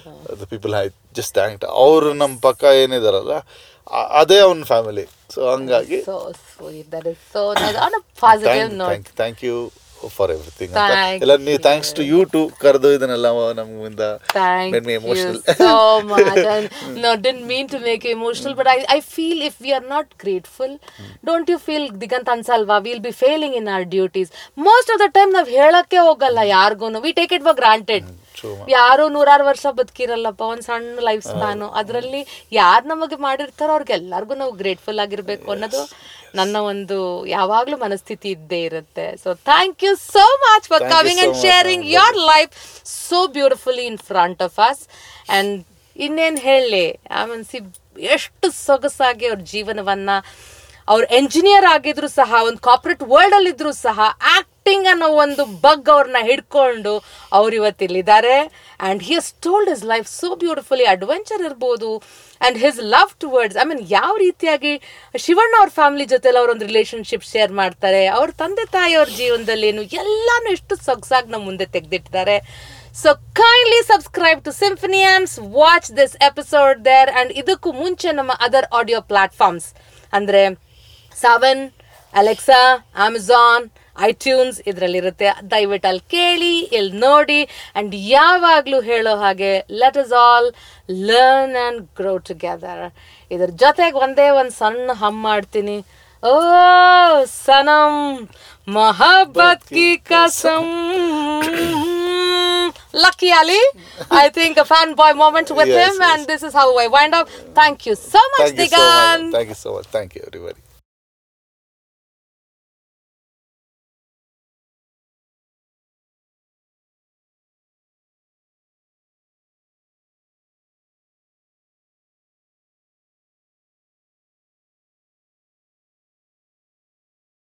the people hi just thank ಅವರು ನಮ್ಮ ಪಕ್ಕ ಏನಿದಾರಲ್ಲ ಆ- ಅದೇ ಅವನ ಫ್ಯಾಮಿಲಿ ಸೊ ಹಂಗಾಗಿ so sweet that is so on a positive note thank thank you for everything Thank ಎಲ್ಲ ನೀವು ಥ್ಯಾಂಕ್ಸ್ ಟು ಯು ಟು ಕರೆದು ಇದನ್ನೆಲ್ಲ ನಮ್ಮಿಂದ Thank made me you emotional so much. And no, didn't mean to make you emotional, but I, I feel if we are not grateful, don't you feel Digant Ansalva, we'll be failing in our duties. Most of the time ನಾವ್ ಹೇಳಕ್ಕೆ ಹೋಗಲ್ಲ ಯಾರಿಗೂ we take it for granted True. ಯಾರು ನೂರಾರು ವರ್ಷ ಬದುಕಿರಲ್ಲಪ್ಪ ಒಂದ್ ಸಣ್ಣ life spawn ಅದರಲ್ಲಿ ಯಾರು ನಮಗೆ ಮಾಡಿರ್ತಾರೋ ಅವ್ರಿಗೆಲ್ಲರಿಗೂ ನಾವು ಗ್ರೇಟ್ಫುಲ್ ಆಗಿರ್ಬೇಕು ಅನ್ನೋದು ನನ್ನ ಒಂದು ಯಾವಾಗ್ಲೂ ಮನಸ್ಥಿತಿ ಇದ್ದೇ ಇರುತ್ತೆ so thank you so much for Thank you coming so and much, sharing ma'am. Your life so beautifully in front of us and ಇನ್ನೇನು ಹೇಳಿ ಆಮೇಲೆ ಸಿ ಎಷ್ಟು ಸೊಗಸಾಗಿ ಅವ್ರ ಜೀವನವನ್ನ ಅವ್ರು ಎಂಜಿನಿಯರ್ ಆಗಿದ್ರು ಸಹ ಒಂದು ಕಾರ್ಪೊರೇಟ್ ವರ್ಲ್ಡ್ ಅಲ್ಲಿ ಇದ್ರು ಸಹ ಆಕ್ಟಿಂಗ್ ಅನ್ನೋ ಒಂದು ಬಗ್ ಅವ್ರನ್ನ ಹಿಡ್ಕೊಂಡು ಅವ್ರು ಇವತ್ತಿಲ್ಲಿದ್ದಾರೆ and he has told his life so beautifully adventure ಇರ್ಬೋದು and his love towards I mean ಯಾವ ರೀತಿಯಾಗಿ ಶಿವಣ್ಣ ಅವ್ರ ಫ್ಯಾಮಿಲಿ ಜೊತೆಲಿ ಅವ್ರ ಒಂದು ರಿಲೇಶನ್ಶಿಪ್ ಶೇರ್ ಮಾಡ್ತಾರೆ ಅವ್ರ ತಂದೆ ತಾಯಿಯವ್ರ ಜೀವನದಲ್ಲಿ ಏನು ಎಲ್ಲಾನು ಎಷ್ಟು ಸೊಗಸಾಗಿ ನಮ್ಮ ಮುಂದೆ ತೆಗೆದಿಟ್ಟಿದ್ದಾರೆ so kindly subscribe to Symphony Arms watch this episode there and ಇದಕ್ಕೂ ಮುಂಚೆ ನಮ್ಮ ಅದರ್ ಆಡಿಯೋ ಪ್ಲಾಟ್ಫಾರ್ಮ್ಸ್ ಅಂದ್ರೆ ಸೆವೆನ್ ಅಲೆಕ್ಸಾ ಅಮೆಝಾನ್ ಐಟ್ಯೂನ್ಸ್ ಇದರಲ್ಲಿರುತ್ತೆ ದಯವಿಟ್ಟು ಅಲ್ಲಿ ಕೇಳಿ ಇಲ್ಲಿ ನೋಡಿ ಅಂಡ್ ಯಾವಾಗಲೂ ಹೇಳೋ ಹಾಗೆ let us all learn and grow together ಇದ್ರ ಜೊತೆಗೆ ಒಂದೇ ಒಂದು ಸಣ್ಣ ಹಮ್ ಮಾಡ್ತೀನಿ ಓ ಸನಂ ಮೊಹಬ್ಬತ್ ಕಿ ಕಸಂ Lucky Ali, I think a fanboy moment with Yes, him, yes. and this is how I wind up. Thank you so much, thank you so Digant. Much thank you so much thank you everybody